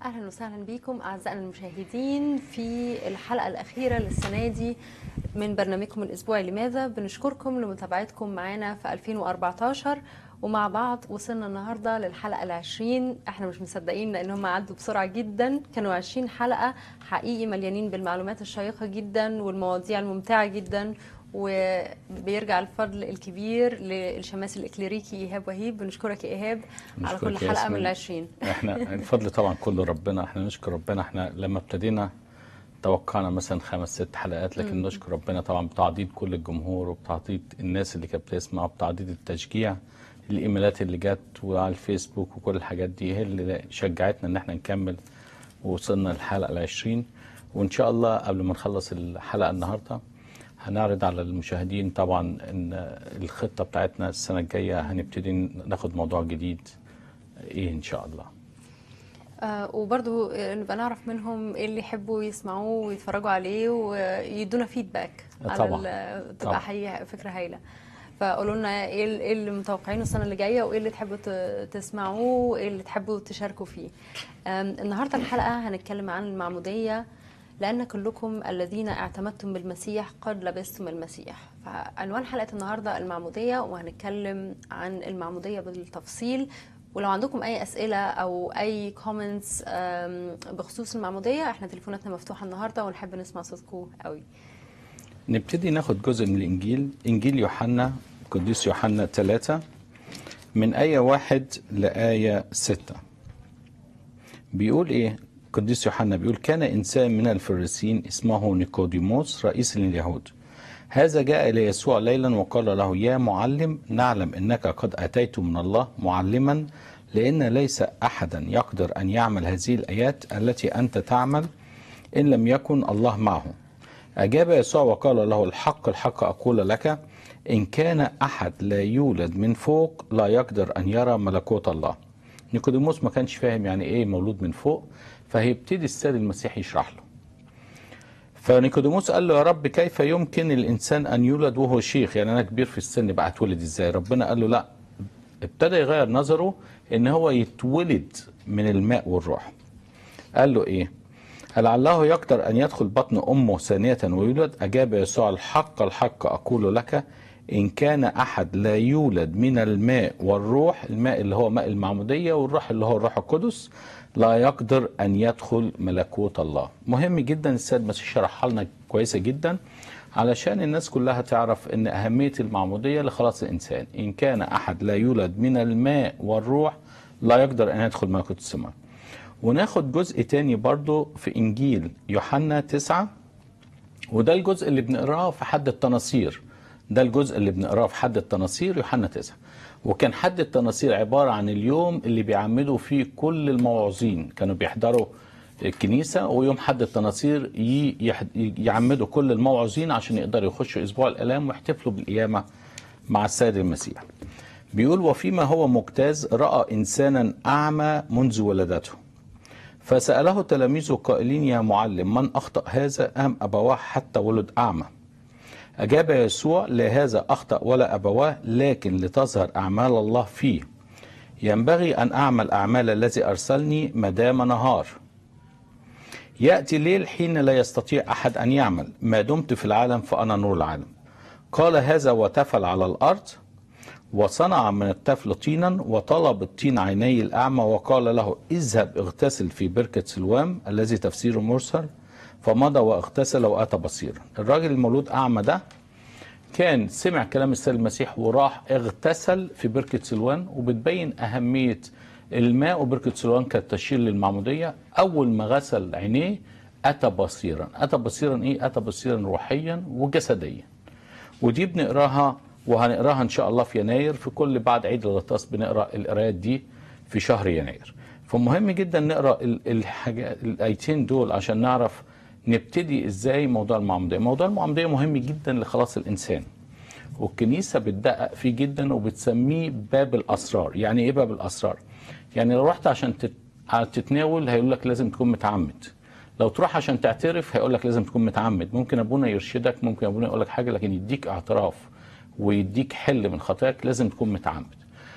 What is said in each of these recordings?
اهلا وسهلا بكم اعزائنا المشاهدين في الحلقه الاخيره للسنه دي من برنامجكم الاسبوعي لماذا بنشكركم لمتابعتكم معانا في 2014 ومع بعض وصلنا النهارده للحلقه العشرين احنا مش مصدقين لان هم عدوا بسرعه جدا كانوا 20 حلقه حقيقي مليانين بالمعلومات الشيقه جدا والمواضيع الممتعه جدا وبيرجع الفضل الكبير للشماس الاكليريكي ايهاب وهيب بنشكرك يا ايهاب على كل نشكرك يا حلقه من ياسمين. العشرين احنا الفضل طبعا كله ربنا احنا نشكر ربنا احنا لما ابتدينا توقعنا مثلا خمس ست حلقات لكن نشكر ربنا طبعا بتعضيد كل الجمهور وبتعضيد الناس اللي كانت بتسمع وبتعضيد التشجيع الايميلات اللي جت وعلى الفيسبوك وكل الحاجات دي هي اللي شجعتنا ان احنا نكمل ووصلنا للحلقه العشرين وان شاء الله قبل ما نخلص الحلقه النهارده هنعرض على المشاهدين طبعا ان الخطه بتاعتنا السنه الجايه هنبتدي ناخد موضوع جديد ايه ان شاء الله آه وبرضو آه، نبقى نعرف منهم ايه اللي يحبوا يسمعوه ويتفرجوا عليه ويدونا فيدباك على طبعاً. ال- طبعاً. تبقى حقيقة فكرة هايلة فقولوا لنا ايه ال- إيه اللي متوقعينه السنة اللي جاية وايه اللي تحبوا ت- تسمعوه وايه اللي تحبوا تشاركوا فيه آم، النهاردة الحلقة هنتكلم عن المعمودية لأن كلكم الذين اعتمدتم بالمسيح قد لبستم المسيح فعنوان حلقة النهاردة المعمودية وهنتكلم عن المعمودية بالتفصيل ولو عندكم اي اسئله او اي كومنتس بخصوص المعموديه احنا تليفوناتنا مفتوحه النهارده ونحب نسمع صوتكم قوي نبتدي ناخد جزء من الإنجيل إنجيل يوحنا قديس يوحنا ثلاثة من آية واحد لآية ستة بيقول إيه قديس يوحنا بيقول كان إنسان من الفريسين اسمه نيكوديموس رئيس لليهود هذا جاء إلى يسوع ليلا وقال له يا معلم نعلم إنك قد أتيت من الله معلما لأن ليس أحدا يقدر أن يعمل هذه الآيات التي أنت تعمل إن لم يكن الله معه أجاب يسوع وقال له الحق الحق أقول لك إن كان أحد لا يولد من فوق لا يقدر أن يرى ملكوت الله نيكوديموس ما كانش فاهم يعني إيه مولود من فوق فهيبتدي السيد المسيح يشرح له فنيكوديموس قال له يا رب كيف يمكن الإنسان أن يولد وهو شيخ يعني أنا كبير في السن بقى اتولد إزاي ربنا قال له لا ابتدى يغير نظره إن هو يتولد من الماء والروح قال له ايه لعله يقدر ان يدخل بطن امه ثانيه ويولد اجاب يسوع الحق الحق اقول لك ان كان احد لا يولد من الماء والروح الماء اللي هو ماء المعموديه والروح اللي هو الروح القدس لا يقدر ان يدخل ملكوت الله مهم جدا السيد المسيح شرحها لنا كويسه جدا علشان الناس كلها تعرف ان اهميه المعموديه لخلاص الانسان ان كان احد لا يولد من الماء والروح لا يقدر ان يدخل ملكوت السماء وناخد جزء تاني برضو في إنجيل يوحنا تسعة وده الجزء اللي بنقراه في حد التناصير ده الجزء اللي بنقراه في حد التناصير يوحنا تسعة وكان حد التناصير عبارة عن اليوم اللي بيعمدوا فيه كل المواعظين كانوا بيحضروا الكنيسة ويوم حد التناصير ي- يح- يعمدوا كل الموعظين عشان يقدروا يخشوا أسبوع الآلام ويحتفلوا بالقيامة مع السيد المسيح بيقول وفيما هو مجتاز رأى إنسانا أعمى منذ ولدته فسأله تلاميذه قائلين يا معلم من أخطأ هذا أم أبواه حتى ولد أعمى أجاب يسوع لا هذا أخطأ ولا أبواه لكن لتظهر أعمال الله فيه ينبغي أن أعمل أعمال الذي أرسلني مدام نهار يأتي ليل حين لا يستطيع أحد أن يعمل ما دمت في العالم فأنا نور العالم قال هذا وتفل على الأرض وصنع من الطفل طينا وطلب الطين عيني الأعمى وقال له اذهب اغتسل في بركة سلوام الذي تفسيره مرسل فمضى واغتسل وأتى بصيرا الراجل المولود أعمى ده كان سمع كلام السيد المسيح وراح اغتسل في بركة سلوان وبتبين أهمية الماء وبركة سلوان كانت تشير للمعمودية أول ما غسل عينيه أتى بصيرا أتى بصيرا إيه؟ أتى بصيرا روحيا وجسديا ودي بنقراها وهنقراها ان شاء الله في يناير في كل بعد عيد الغطاس بنقرا القرايات دي في شهر يناير فمهم جدا نقرا ال- الحاجات الايتين دول عشان نعرف نبتدي ازاي موضوع المعموديه موضوع المعموديه مهم جدا لخلاص الانسان والكنيسه بتدقق فيه جدا وبتسميه باب الاسرار يعني ايه باب الاسرار يعني لو رحت عشان تت- تتناول هيقول لك لازم تكون متعمد لو تروح عشان تعترف هيقول لك لازم تكون متعمد ممكن ابونا يرشدك ممكن ابونا يقول لك حاجه لكن يديك اعتراف ويديك حل من خطاياك لازم تكون متعمد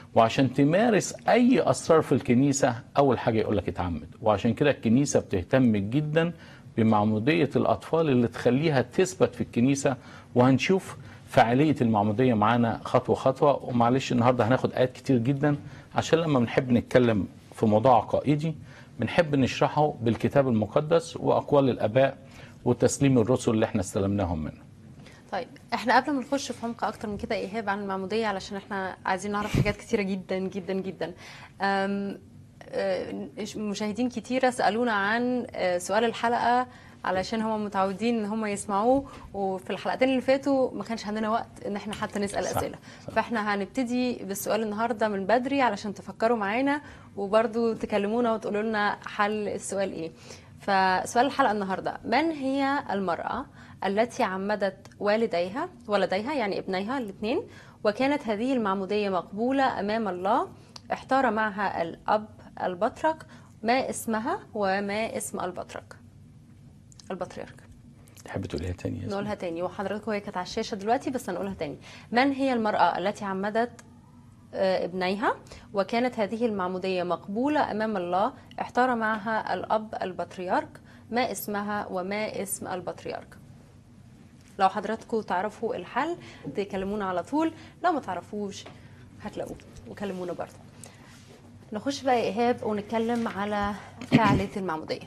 وعشان تمارس اي اسرار في الكنيسه اول حاجه يقول لك اتعمد وعشان كده الكنيسه بتهتم جدا بمعموديه الاطفال اللي تخليها تثبت في الكنيسه وهنشوف فعاليه المعموديه معانا خطوه خطوه ومعلش النهارده هناخد ايات كتير جدا عشان لما بنحب نتكلم في موضوع عقائدي بنحب نشرحه بالكتاب المقدس واقوال الاباء وتسليم الرسل اللي احنا استلمناهم منه طيب احنا قبل ما نخش في عمق اكتر من كده ايهاب عن المعموديه علشان احنا عايزين نعرف حاجات كتيره جدا جدا جدا أم، آه، مشاهدين كتيره سالونا عن آه، سؤال الحلقه علشان هم متعودين ان هم يسمعوه وفي الحلقتين اللي فاتوا ما كانش عندنا وقت ان احنا حتى نسال صح، اسئله صح. فاحنا هنبتدي بالسؤال النهارده من بدري علشان تفكروا معانا وبرضو تكلمونا وتقولوا لنا حل السؤال ايه فسؤال الحلقه النهارده من هي المراه التي عمدت والديها ولديها يعني ابنيها الاثنين وكانت هذه المعموديه مقبوله امام الله احتار معها الاب البطرك ما اسمها وما اسم البطرك البطريرك تحب تقوليها تاني يا ياسمين؟ نقولها تاني وحضراتكم هي كانت على الشاشه دلوقتي بس هنقولها تاني من هي المراه التي عمدت آه، ابنيها وكانت هذه المعموديه مقبوله امام الله احتار معها الاب البطريرك ما اسمها وما اسم البطريرك لو حضراتكم تعرفوا الحل تكلمونا على طول لو ما تعرفوش هتلاقوه وكلمونا برضه نخش بقى يا ايهاب ونتكلم على فعاليه المعموديه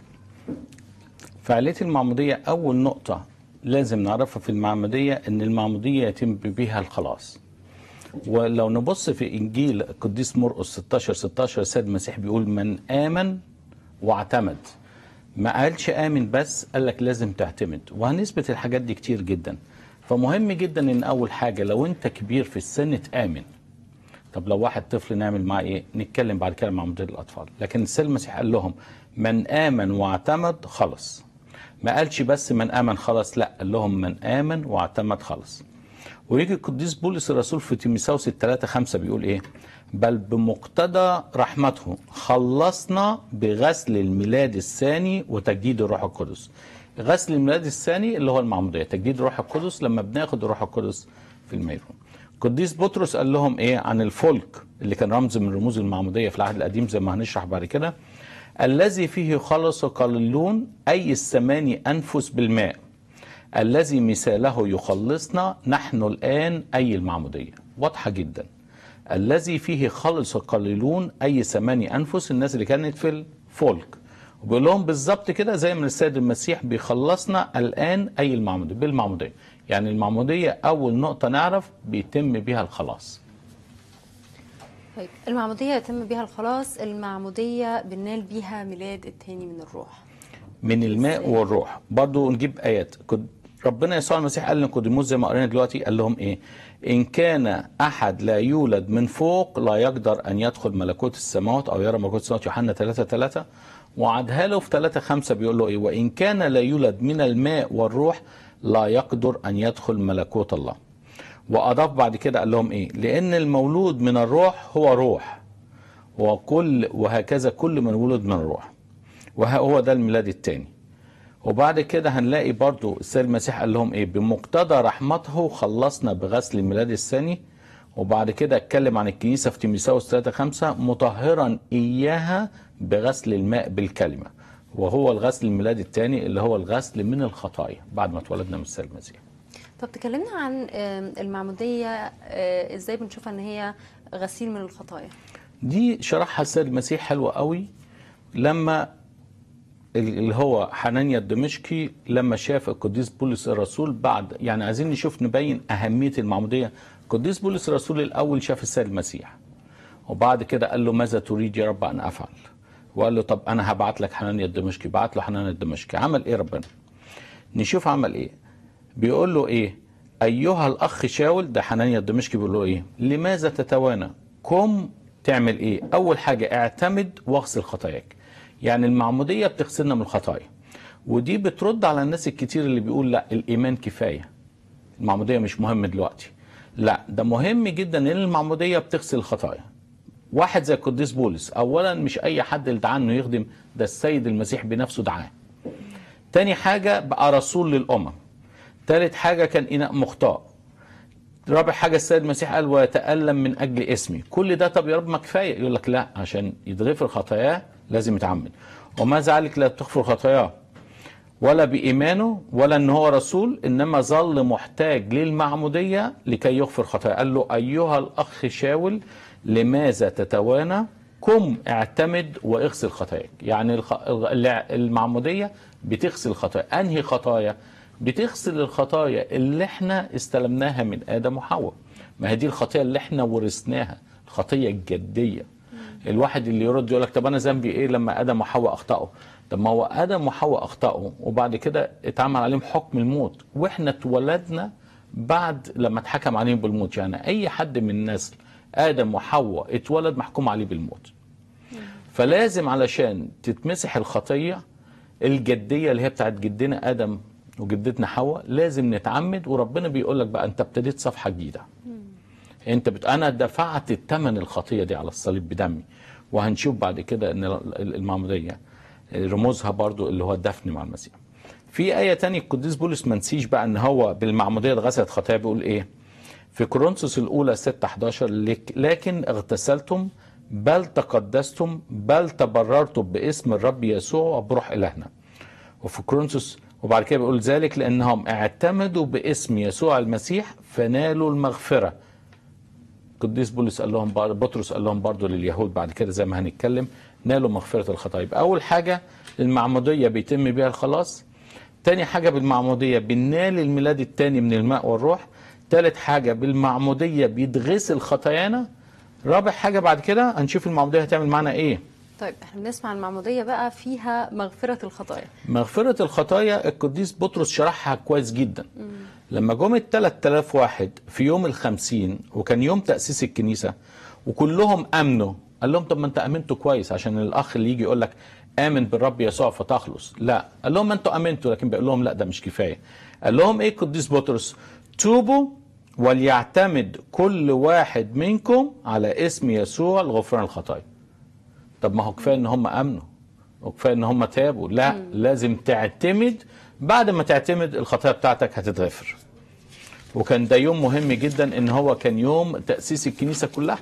فعالية المعمودية أول نقطة لازم نعرفها في المعمودية إن المعمودية يتم بها الخلاص ولو نبص في إنجيل القديس مرقس 16 16 السيد المسيح بيقول من آمن واعتمد ما قالش آمن بس قال لك لازم تعتمد وهنثبت الحاجات دي كتير جدا فمهم جدا إن أول حاجة لو أنت كبير في السن تآمن طب لو واحد طفل نعمل معاه ايه؟ نتكلم بعد كده مع مدير الاطفال، لكن السيد المسيح قال لهم من امن واعتمد خلص. ما قالش بس من امن خلص لا قال لهم من امن واعتمد خلص. ويجي القديس بولس الرسول في تيموثاوس الثلاثة خمسة بيقول ايه؟ بل بمقتضى رحمته خلصنا بغسل الميلاد الثاني وتجديد الروح القدس. غسل الميلاد الثاني اللي هو المعمودية، تجديد الروح القدس لما بناخد الروح القدس في الميرون. قديس بطرس قال لهم ايه عن الفلك اللي كان رمز من رموز المعموديه في العهد القديم زي ما هنشرح بعد كده الذي فيه خلص قليلون اي الثماني انفس بالماء الذي مثاله يخلصنا نحن الان اي المعموديه واضحه جدا الذي فيه خلص قليلون اي ثماني انفس الناس اللي كانت في الفلك وبيقول لهم بالظبط كده زي ما السيد المسيح بيخلصنا الان اي المعموديه بالمعموديه يعني المعموديه اول نقطه نعرف بيتم بها الخلاص طيب المعمودية يتم بيها الخلاص المعمودية بننال بيها ميلاد التاني من الروح من الماء إزاي؟ والروح برضو نجيب ايات كد ربنا يسوع المسيح قال لنيقوديموس زي ما قرينا دلوقتي قال لهم ايه ان كان احد لا يولد من فوق لا يقدر ان يدخل ملكوت السماوات او يرى ملكوت السماوات يوحنا 3 3 وعدها له في 3 5 بيقول له ايه وان كان لا يولد من الماء والروح لا يقدر ان يدخل ملكوت الله واضاف بعد كده قال لهم ايه لان المولود من الروح هو روح وكل وهكذا كل من ولد من الروح وهو ده الميلاد الثاني وبعد كده هنلاقي برضو السيد المسيح قال لهم ايه بمقتضى رحمته خلصنا بغسل الميلاد الثاني وبعد كده اتكلم عن الكنيسه في تيموثاوس 3 5 مطهرا اياها بغسل الماء بالكلمه وهو الغسل الميلاد الثاني اللي هو الغسل من الخطايا بعد ما اتولدنا من السيد المسيح طب تكلمنا عن آم، المعمودية آه، ازاي بنشوفها ان هي غسيل من الخطايا دي شرحها السيد المسيح حلوة قوي لما اللي هو حنانيا الدمشقي لما شاف القديس بولس الرسول بعد يعني عايزين نشوف نبين أهمية المعمودية القديس بولس الرسول الأول شاف السيد المسيح وبعد كده قال له ماذا تريد يا رب أن أفعل وقال له طب أنا هبعت لك حنانيا الدمشقي بعت له حنانيا الدمشقي عمل إيه ربنا نشوف عمل إيه بيقول له إيه أيها الأخ شاول ده حنانيا الدمشقي بيقول له إيه لماذا تتوانى قم تعمل إيه أول حاجة اعتمد واغسل خطاياك يعني المعمودية بتغسلنا من الخطايا ودي بترد على الناس الكتير اللي بيقول لا الإيمان كفاية المعمودية مش مهم دلوقتي لا ده مهم جدا ان المعمودية بتغسل الخطايا واحد زي القديس بولس اولا مش اي حد اللي دعاه انه يخدم ده السيد المسيح بنفسه دعاه تاني حاجة بقى رسول للأمم تالت حاجة كان إناء مخطاء رابع حاجة السيد المسيح قال ويتألم من أجل اسمي كل ده طب يا رب ما كفاية يقول لك لا عشان يتغفر خطاياه لازم يتعمد وما ذلك لا تغفر خطاياه ولا بإيمانه ولا أن هو رسول إنما ظل محتاج للمعمودية لكي يغفر خطاياه قال له أيها الأخ شاول لماذا تتوانى قم اعتمد واغسل خطاياك يعني الخ... المعمودية بتغسل خطايا أنهي خطايا بتغسل الخطايا اللي احنا استلمناها من آدم وحواء ما هي دي الخطية اللي احنا ورثناها الخطية الجدية الواحد اللي يرد يقول لك طب انا ذنبي ايه لما ادم وحواء اخطاوا طب ما هو ادم وحواء اخطاوا وبعد كده اتعمل عليهم حكم الموت واحنا اتولدنا بعد لما اتحكم عليهم بالموت يعني اي حد من نسل ادم وحواء اتولد محكوم عليه بالموت فلازم علشان تتمسح الخطيه الجديه اللي هي بتاعت جدنا ادم وجدتنا حواء لازم نتعمد وربنا بيقول لك بقى انت ابتديت صفحه جديده انت بت... انا دفعت الثمن الخطيه دي على الصليب بدمي وهنشوف بعد كده ان المعموديه رموزها برضو اللي هو الدفن مع المسيح في آية تانية القديس بولس ما نسيش بقى ان هو بالمعمودية اتغسلت خطايا بيقول ايه في كورنثوس الأولى 6 11 لك لكن اغتسلتم بل تقدستم بل تبررتم باسم الرب يسوع وبروح إلهنا وفي كورنثوس وبعد كده بيقول ذلك لأنهم اعتمدوا باسم يسوع المسيح فنالوا المغفرة القديس بولس قال لهم بطرس قال لهم برضه لليهود بعد كده زي ما هنتكلم نالوا مغفرة الخطايا أول حاجة المعمودية بيتم بيها الخلاص تاني حاجة بالمعمودية بننال الميلاد التاني من الماء والروح تالت حاجة بالمعمودية بيتغسل خطايانا رابع حاجة بعد كده هنشوف المعمودية هتعمل معانا ايه طيب احنا بنسمع المعمودية بقى فيها مغفرة الخطايا مغفرة الخطايا القديس بطرس شرحها كويس جدا لما جم ال 3000 واحد في يوم الخمسين وكان يوم تأسيس الكنيسة وكلهم آمنوا قال لهم طب ما انت امنتوا كويس عشان الاخ اللي يجي يقول لك امن بالرب يسوع فتخلص لا قال لهم انتوا امنتوا لكن بيقول لهم لا ده مش كفايه قال لهم ايه القديس بطرس توبوا وليعتمد كل واحد منكم على اسم يسوع لغفران الخطايا طب ما هو كفايه ان هم امنوا وكفايه ان هم تابوا لا م. لازم تعتمد بعد ما تعتمد الخطايا بتاعتك هتتغفر وكان ده يوم مهم جدا ان هو كان يوم تاسيس الكنيسه كلها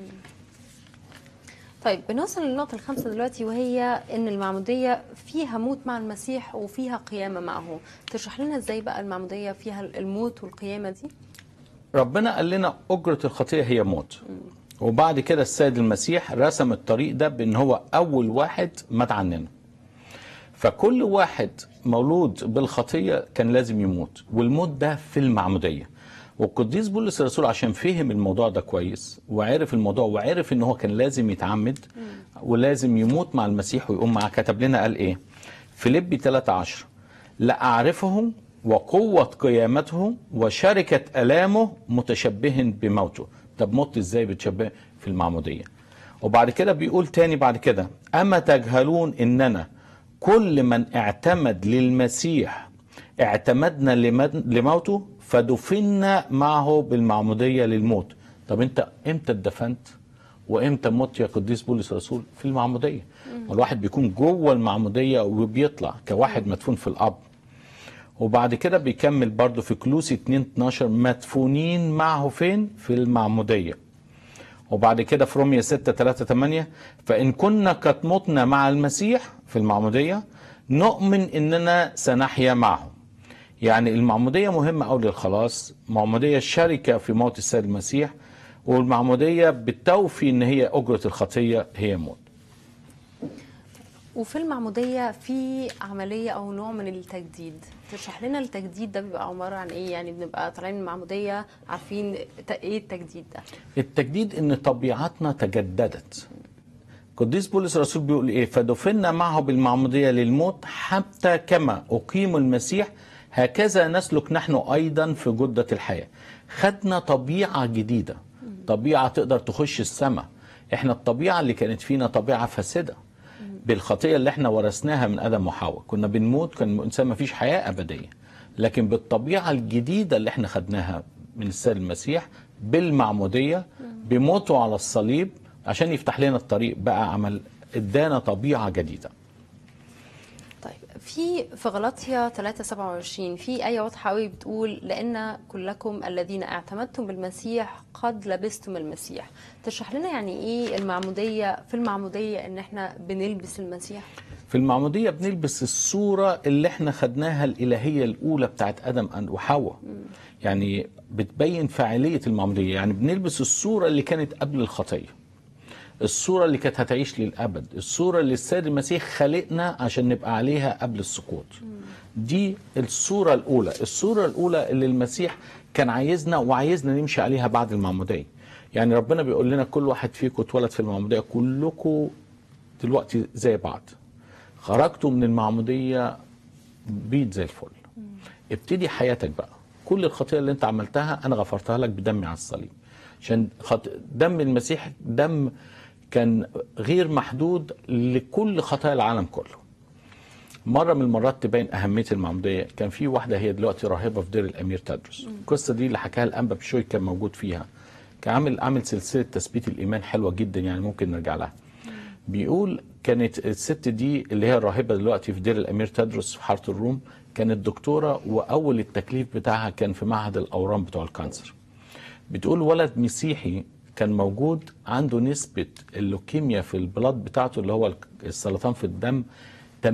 طيب بنوصل للنقطة الخامسة دلوقتي وهي إن المعمودية فيها موت مع المسيح وفيها قيامة معه، تشرح لنا إزاي بقى المعمودية فيها الموت والقيامة دي؟ ربنا قال لنا أجرة الخطية هي موت. وبعد كده السيد المسيح رسم الطريق ده بأن هو أول واحد مات عننا. فكل واحد مولود بالخطية كان لازم يموت، والموت ده في المعمودية. والقديس بولس الرسول عشان فهم الموضوع ده كويس وعرف الموضوع وعرف ان هو كان لازم يتعمد ولازم يموت مع المسيح ويقوم معاه كتب لنا قال ايه فيليبي 13 لأعرفه وقوة قيامته وشركة ألامه متشبه بموته طب موت ازاي بتشبه في المعمودية وبعد كده بيقول تاني بعد كده أما تجهلون إننا كل من اعتمد للمسيح اعتمدنا لموته فدفنا معه بالمعموديه للموت طب انت امتى اتدفنت وامتى مت يا قديس بولس الرسول في المعموديه الواحد بيكون جوه المعموديه وبيطلع كواحد مدفون في الاب وبعد كده بيكمل برضه في كلوسي 2 12 مدفونين معه فين في المعموديه وبعد كده في رومية 6 3 8 فإن كنا قد متنا مع المسيح في المعمودية نؤمن إننا سنحيا معه يعني المعمودية مهمة أوي للخلاص معمودية شركة في موت السيد المسيح والمعمودية بتوفي إن هي أجرة الخطية هي موت وفي المعمودية في عملية أو نوع من التجديد تشرح لنا التجديد ده بيبقى عبارة عن إيه يعني بنبقى طالعين من المعمودية عارفين إيه التجديد ده التجديد إن طبيعتنا تجددت قديس بولس الرسول بيقول إيه فدفنا معه بالمعمودية للموت حتى كما أقيم المسيح هكذا نسلك نحن ايضا في جده الحياه خدنا طبيعه جديده طبيعه تقدر تخش السماء احنا الطبيعه اللي كانت فينا طبيعه فاسده بالخطيه اللي احنا ورثناها من ادم وحواء كنا بنموت كان الانسان ما فيش حياه ابديه لكن بالطبيعه الجديده اللي احنا خدناها من السيد المسيح بالمعموديه بموته على الصليب عشان يفتح لنا الطريق بقى عمل ادانا طبيعه جديده في في غلطية 3 27 في آية واضحة قوي بتقول لأن كلكم الذين اعتمدتم بالمسيح قد لبستم المسيح تشرح لنا يعني إيه المعمودية في المعمودية إن إحنا بنلبس المسيح في المعمودية بنلبس الصورة اللي احنا خدناها الإلهية الأولى بتاعت آدم وحواء يعني بتبين فاعلية المعمودية يعني بنلبس الصورة اللي كانت قبل الخطية الصورة اللي كانت هتعيش للأبد الصورة اللي السيد المسيح خلقنا عشان نبقى عليها قبل السقوط دي الصورة الأولى الصورة الأولى اللي المسيح كان عايزنا وعايزنا نمشي عليها بعد المعمودية يعني ربنا بيقول لنا كل واحد فيكم اتولد في المعمودية كلكم دلوقتي زي بعض خرجتوا من المعمودية بيض زي الفل ابتدي حياتك بقى كل الخطيئة اللي انت عملتها انا غفرتها لك بدمي على الصليب عشان خط... دم المسيح دم كان غير محدود لكل خطايا العالم كله مرة من المرات تبين أهمية المعمودية كان في واحدة هي دلوقتي راهبة في دير الأمير تدرس القصة دي اللي حكاها الأنبا بشوي كان موجود فيها كان عامل عامل سلسلة تثبيت الإيمان حلوة جدا يعني ممكن نرجع لها بيقول كانت الست دي اللي هي الراهبة دلوقتي في دير الأمير تدرس في حارة الروم كانت دكتورة وأول التكليف بتاعها كان في معهد الأورام بتوع الكانسر بتقول ولد مسيحي كان موجود عنده نسبة اللوكيميا في البلاد بتاعته اللي هو السرطان في الدم 80%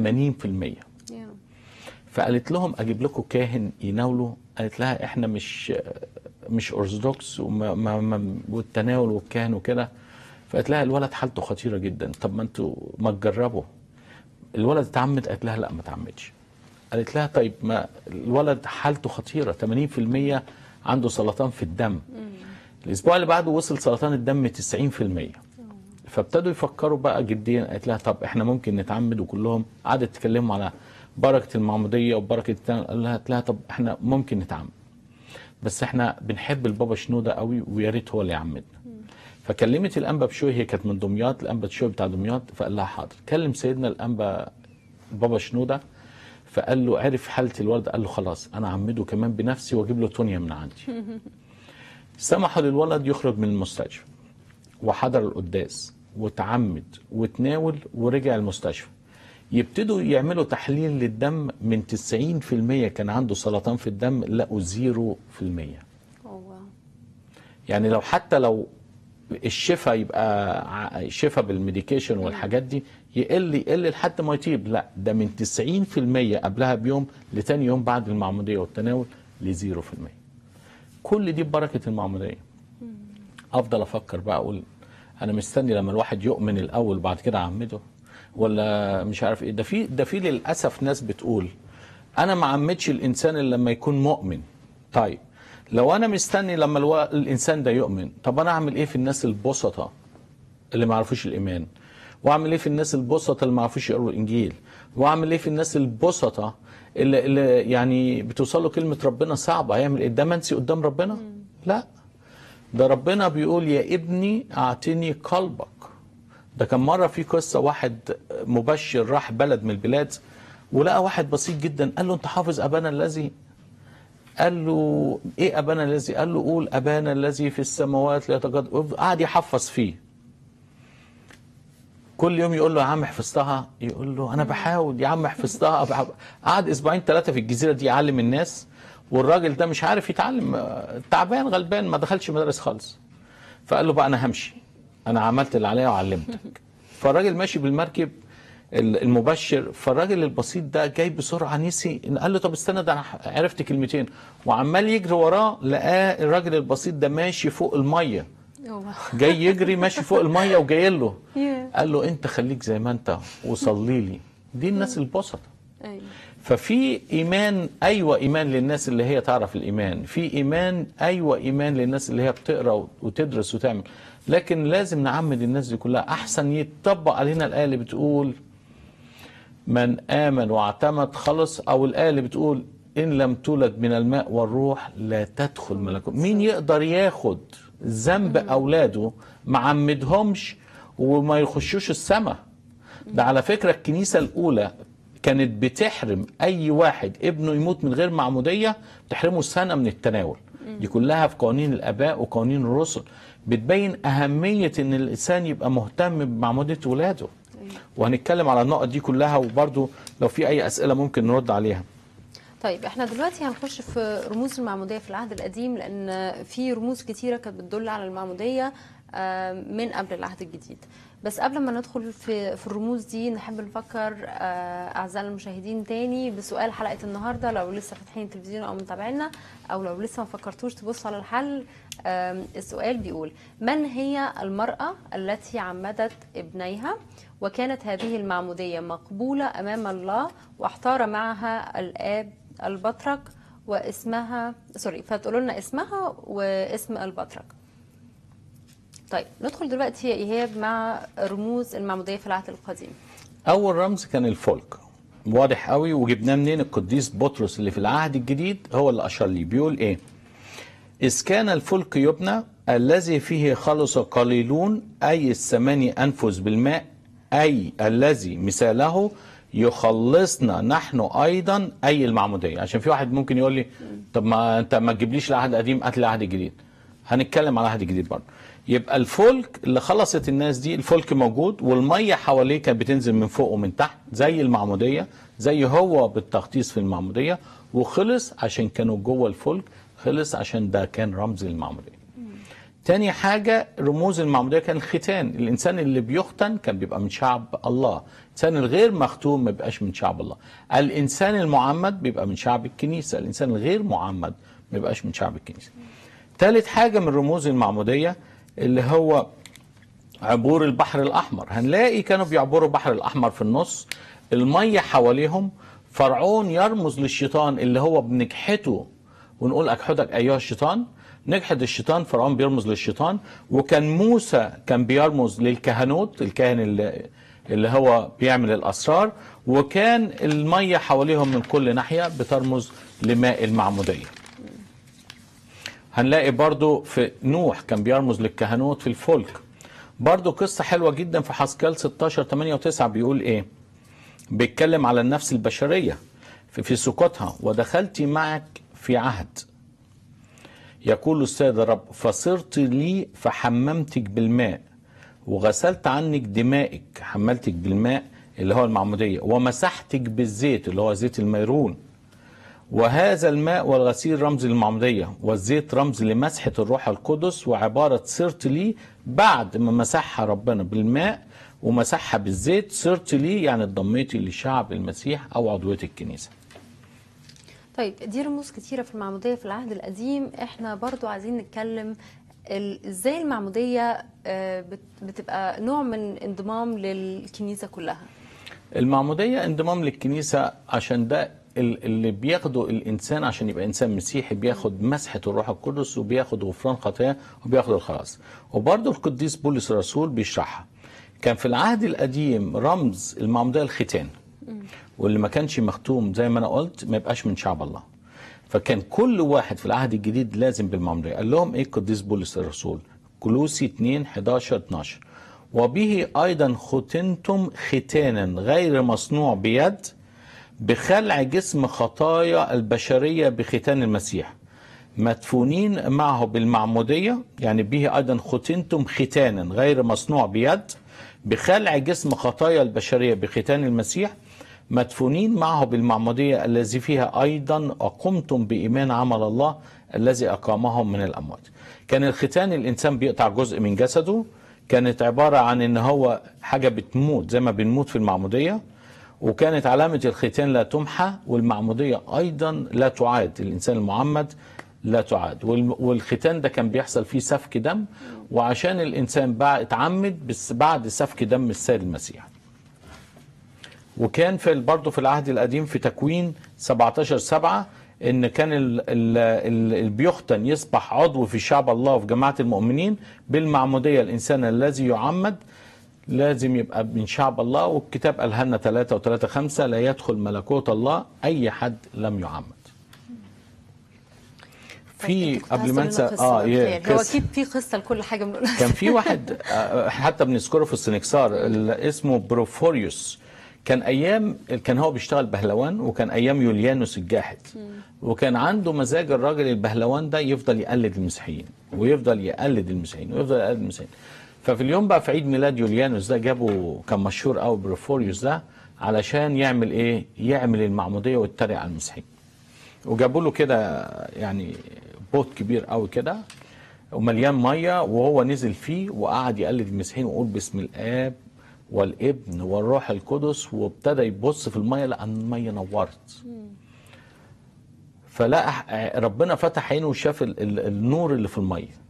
فقالت لهم اجيب لكم كاهن يناوله قالت لها احنا مش مش ارثوذكس وما- ما- ما- والتناول والكاهن وكده فقالت لها الولد حالته خطيره جدا طب ما انتوا ما تجربوا الولد اتعمد قالت لها لا ما اتعمدش قالت لها طيب ما الولد حالته خطيره 80% عنده سرطان في الدم الاسبوع اللي بعده وصل سرطان الدم 90% فابتدوا يفكروا بقى جديا قالت لها طب احنا ممكن نتعمد وكلهم قعدت تكلموا على بركه المعموديه وبركه التاني قال لها قالت لها طب احنا ممكن نتعمد بس احنا بنحب البابا شنوده قوي ويا ريت هو اللي يعمدنا فكلمت الانبا بشوي هي كانت من دمياط الانبا بشوي بتاع دمياط فقال لها حاضر كلم سيدنا الانبا بابا شنوده فقال له عرف حاله الولد قال له خلاص انا اعمده كمان بنفسي واجيب له تونيا من عندي سمحوا للولد يخرج من المستشفى وحضر القداس وتعمد وتناول ورجع المستشفى يبتدوا يعملوا تحليل للدم من 90% كان عنده سرطان في الدم لقوا 0% أوه. يعني لو حتى لو الشفاء يبقى ع- شفاء بالميديكيشن والحاجات دي يقل يقل لحد ما يطيب لا ده من 90% قبلها بيوم لتاني يوم بعد المعموديه والتناول ل 0% كل دي ببركه المعموديه افضل افكر بقى اقول انا مستني لما الواحد يؤمن الاول بعد كده اعمده ولا مش عارف ايه ده في ده في للاسف ناس بتقول انا ما عمدش الانسان الا لما يكون مؤمن طيب لو انا مستني لما الو... الانسان ده يؤمن طب انا اعمل ايه في الناس البسطة اللي ما يعرفوش الايمان واعمل ايه في الناس البسطة اللي ما يعرفوش يقروا الانجيل واعمل ايه في الناس البسطة اللي, اللي يعني بتوصل له كلمة ربنا صعبة هيعمل ايه ده منسي قدام ربنا لا ده ربنا بيقول يا ابني اعطني قلبك ده كان مرة في قصة واحد مبشر راح بلد من البلاد ولقى واحد بسيط جدا قال له انت حافظ ابانا الذي قال له ايه ابانا الذي قال له قول ابانا الذي في السماوات لا يتقدم قعد يحفظ فيه كل يوم يقول له يا عم حفظتها يقول له انا بحاول يا عم حفظتها بحاول. قعد اسبوعين ثلاثه في الجزيره دي يعلم الناس والراجل ده مش عارف يتعلم آه، تعبان غلبان ما دخلش مدارس خالص فقال له بقى انا همشي انا عملت اللي عليا وعلمتك فالراجل ماشي بالمركب ال- المبشر فالراجل البسيط ده جاي بسرعه نسي قال له طب استنى ده انا عرفت كلمتين وعمال يجري وراه لقاه الراجل البسيط ده ماشي فوق الميه أوه. جاي يجري ماشي فوق الميه وجاي له Yeah. قال له انت خليك زي ما انت وصلي لي دي الناس البسطة أيوة. ففي ايمان ايوه ايمان للناس اللي هي تعرف الايمان في ايمان ايوه ايمان للناس اللي هي بتقرا وتدرس وتعمل لكن لازم نعمد الناس دي كلها احسن يتطبق علينا الايه اللي بتقول من امن واعتمد خلص او الايه اللي بتقول ان لم تولد من الماء والروح لا تدخل ملكوت مين يقدر ياخد ذنب اولاده ما عمدهمش وما يخشوش السماء ده على فكره الكنيسه الاولى كانت بتحرم اي واحد ابنه يموت من غير معموديه تحرمه سنه من التناول دي كلها في قوانين الاباء وقوانين الرسل بتبين اهميه ان الانسان يبقى مهتم بمعموديه ولاده أيوة. وهنتكلم على النقط دي كلها وبرضو لو في اي اسئله ممكن نرد عليها طيب احنا دلوقتي هنخش في رموز المعموديه في العهد القديم لان في رموز كتيره كانت بتدل على المعموديه آه، من قبل العهد الجديد بس قبل ما ندخل في في الرموز دي نحب نفكر آه، اعزائنا المشاهدين تاني بسؤال حلقه النهارده لو لسه فاتحين التلفزيون او متابعينا او لو لسه ما فكرتوش تبصوا على الحل آم، السؤال بيقول من هي المراه التي عمدت ابنيها وكانت هذه المعموديه مقبوله امام الله واحتار معها الاب البطرك واسمها سوري فتقولوا لنا اسمها واسم البطرك طيب ندخل دلوقتي يا ايهاب مع رموز المعموديه في العهد القديم اول رمز كان الفلك واضح قوي وجبناه منين القديس بطرس اللي في العهد الجديد هو اللي اشار ليه بيقول ايه إذ كان الفلك يبنى الذي فيه خلص قليلون أي الثماني أنفس بالماء أي الذي مثاله يخلصنا نحن أيضا أي المعمودية عشان في واحد ممكن يقول لي طب ما أنت ما تجيبليش العهد القديم هات لي العهد الجديد هنتكلم على العهد الجديد برضه يبقى الفلك اللي خلصت الناس دي الفلك موجود والميه حواليه كانت بتنزل من فوق ومن تحت زي المعموديه زي هو بالتغطيس في المعموديه وخلص عشان كانوا جوه الفلك خلص عشان ده كان رمز المعموديه تاني حاجة رموز المعمودية كان الختان الإنسان اللي بيختن كان بيبقى من شعب الله الإنسان الغير مختوم ما بيبقاش من شعب الله الإنسان المعمد بيبقى من شعب الكنيسة الإنسان الغير معمد ما بيبقاش من شعب الكنيسة تالت حاجة من رموز المعمودية اللي هو عبور البحر الأحمر هنلاقي كانوا بيعبروا البحر الأحمر في النص المية حواليهم فرعون يرمز للشيطان اللي هو بنجحته ونقول أجحدك أيها الشيطان نجحد الشيطان فرعون بيرمز للشيطان وكان موسى كان بيرمز للكهنوت الكاهن اللي, اللي هو بيعمل الأسرار وكان المية حواليهم من كل ناحية بترمز لماء المعمودية هنلاقي برضو في نوح كان بيرمز للكهنوت في الفلك برضو قصة حلوة جدا في حسكال 16 8 و9 بيقول ايه بيتكلم على النفس البشرية في, في سقوطها ودخلت معك في عهد يقول السيد الرب فصرت لي فحممتك بالماء وغسلت عنك دمائك حملتك بالماء اللي هو المعمودية ومسحتك بالزيت اللي هو زيت الميرون وهذا الماء والغسيل رمز للمعمودية والزيت رمز لمسحة الروح القدس وعبارة صرت لي بعد ما مسحها ربنا بالماء ومسحها بالزيت صرت لي يعني اتضميتي لشعب المسيح أو عضوية الكنيسة طيب دي رموز كتيرة في المعمودية في العهد القديم احنا برضو عايزين نتكلم ال- ازاي المعمودية آه، بت- بتبقى نوع من انضمام للكنيسة كلها المعمودية انضمام للكنيسة عشان ده ال- اللي بياخده الإنسان عشان يبقى إنسان مسيحي بياخد مسحة الروح القدس وبياخد غفران خطايا وبياخد الخلاص وبرضه القديس بولس الرسول بيشرحها كان في العهد القديم رمز المعمودية الختان واللي ما كانش مختوم زي ما أنا قلت ما يبقاش من شعب الله فكان كل واحد في العهد الجديد لازم بالمعمودية قال لهم ايه القديس بولس الرسول كلوسي 2 11 12 وبه ايضا ختنتم ختانا غير مصنوع بيد بخلع جسم خطايا البشرية بختان المسيح مدفونين معه بالمعمودية يعني به أيضا ختنتم ختانا غير مصنوع بيد بخلع جسم خطايا البشرية بختان المسيح مدفونين معه بالمعمودية الذي فيها أيضا أقمتم بإيمان عمل الله الذي أقامهم من الأموات كان الختان الإنسان بيقطع جزء من جسده كانت عبارة عن إن هو حاجة بتموت زي ما بنموت في المعمودية وكانت علامة الختان لا تمحى والمعمودية أيضا لا تعاد الإنسان المعمد لا تعاد والم- والختان ده كان بيحصل فيه سفك دم وعشان الإنسان بعد اتعمد بس بعد سفك دم السيد المسيح وكان في برضه في العهد القديم في تكوين 17 7 ان كان ال- ال- ال- اللي بيختن يصبح عضو في شعب الله وفي جماعه المؤمنين بالمعموديه الانسان الذي يعمد لازم يبقى من شعب الله والكتاب قالها لنا 3 و3 5 لا يدخل ملكوت الله اي حد لم يعمد. في كنت قبل ما هسأل انسى لنا قصة اه يه- يعني هو قصة. اكيد في قصه لكل حاجه بنقولها كان في واحد آه، حتى بنذكره في السنكسار ال- اسمه بروفوريوس كان ايام كان هو بيشتغل بهلوان وكان ايام يوليانوس الجاحد وكان عنده مزاج الراجل البهلوان ده يفضل يقلد المسيحيين ويفضل يقلد المسيحيين ويفضل يقلد المسيحيين ففي اليوم بقى في عيد ميلاد يوليانوس ده جابوا كان مشهور قوي بريفوريوس ده علشان يعمل ايه يعمل المعموديه ويتريق على المسيحيين وجابوا له كده يعني بوت كبير قوي كده ومليان ميه وهو نزل فيه وقعد يقلد المسيحيين ويقول باسم الاب والابن والروح القدس وابتدى يبص في الميه لقى الميه نورت فلقى ربنا فتح عينه وشاف ال- ال- النور اللي في الميه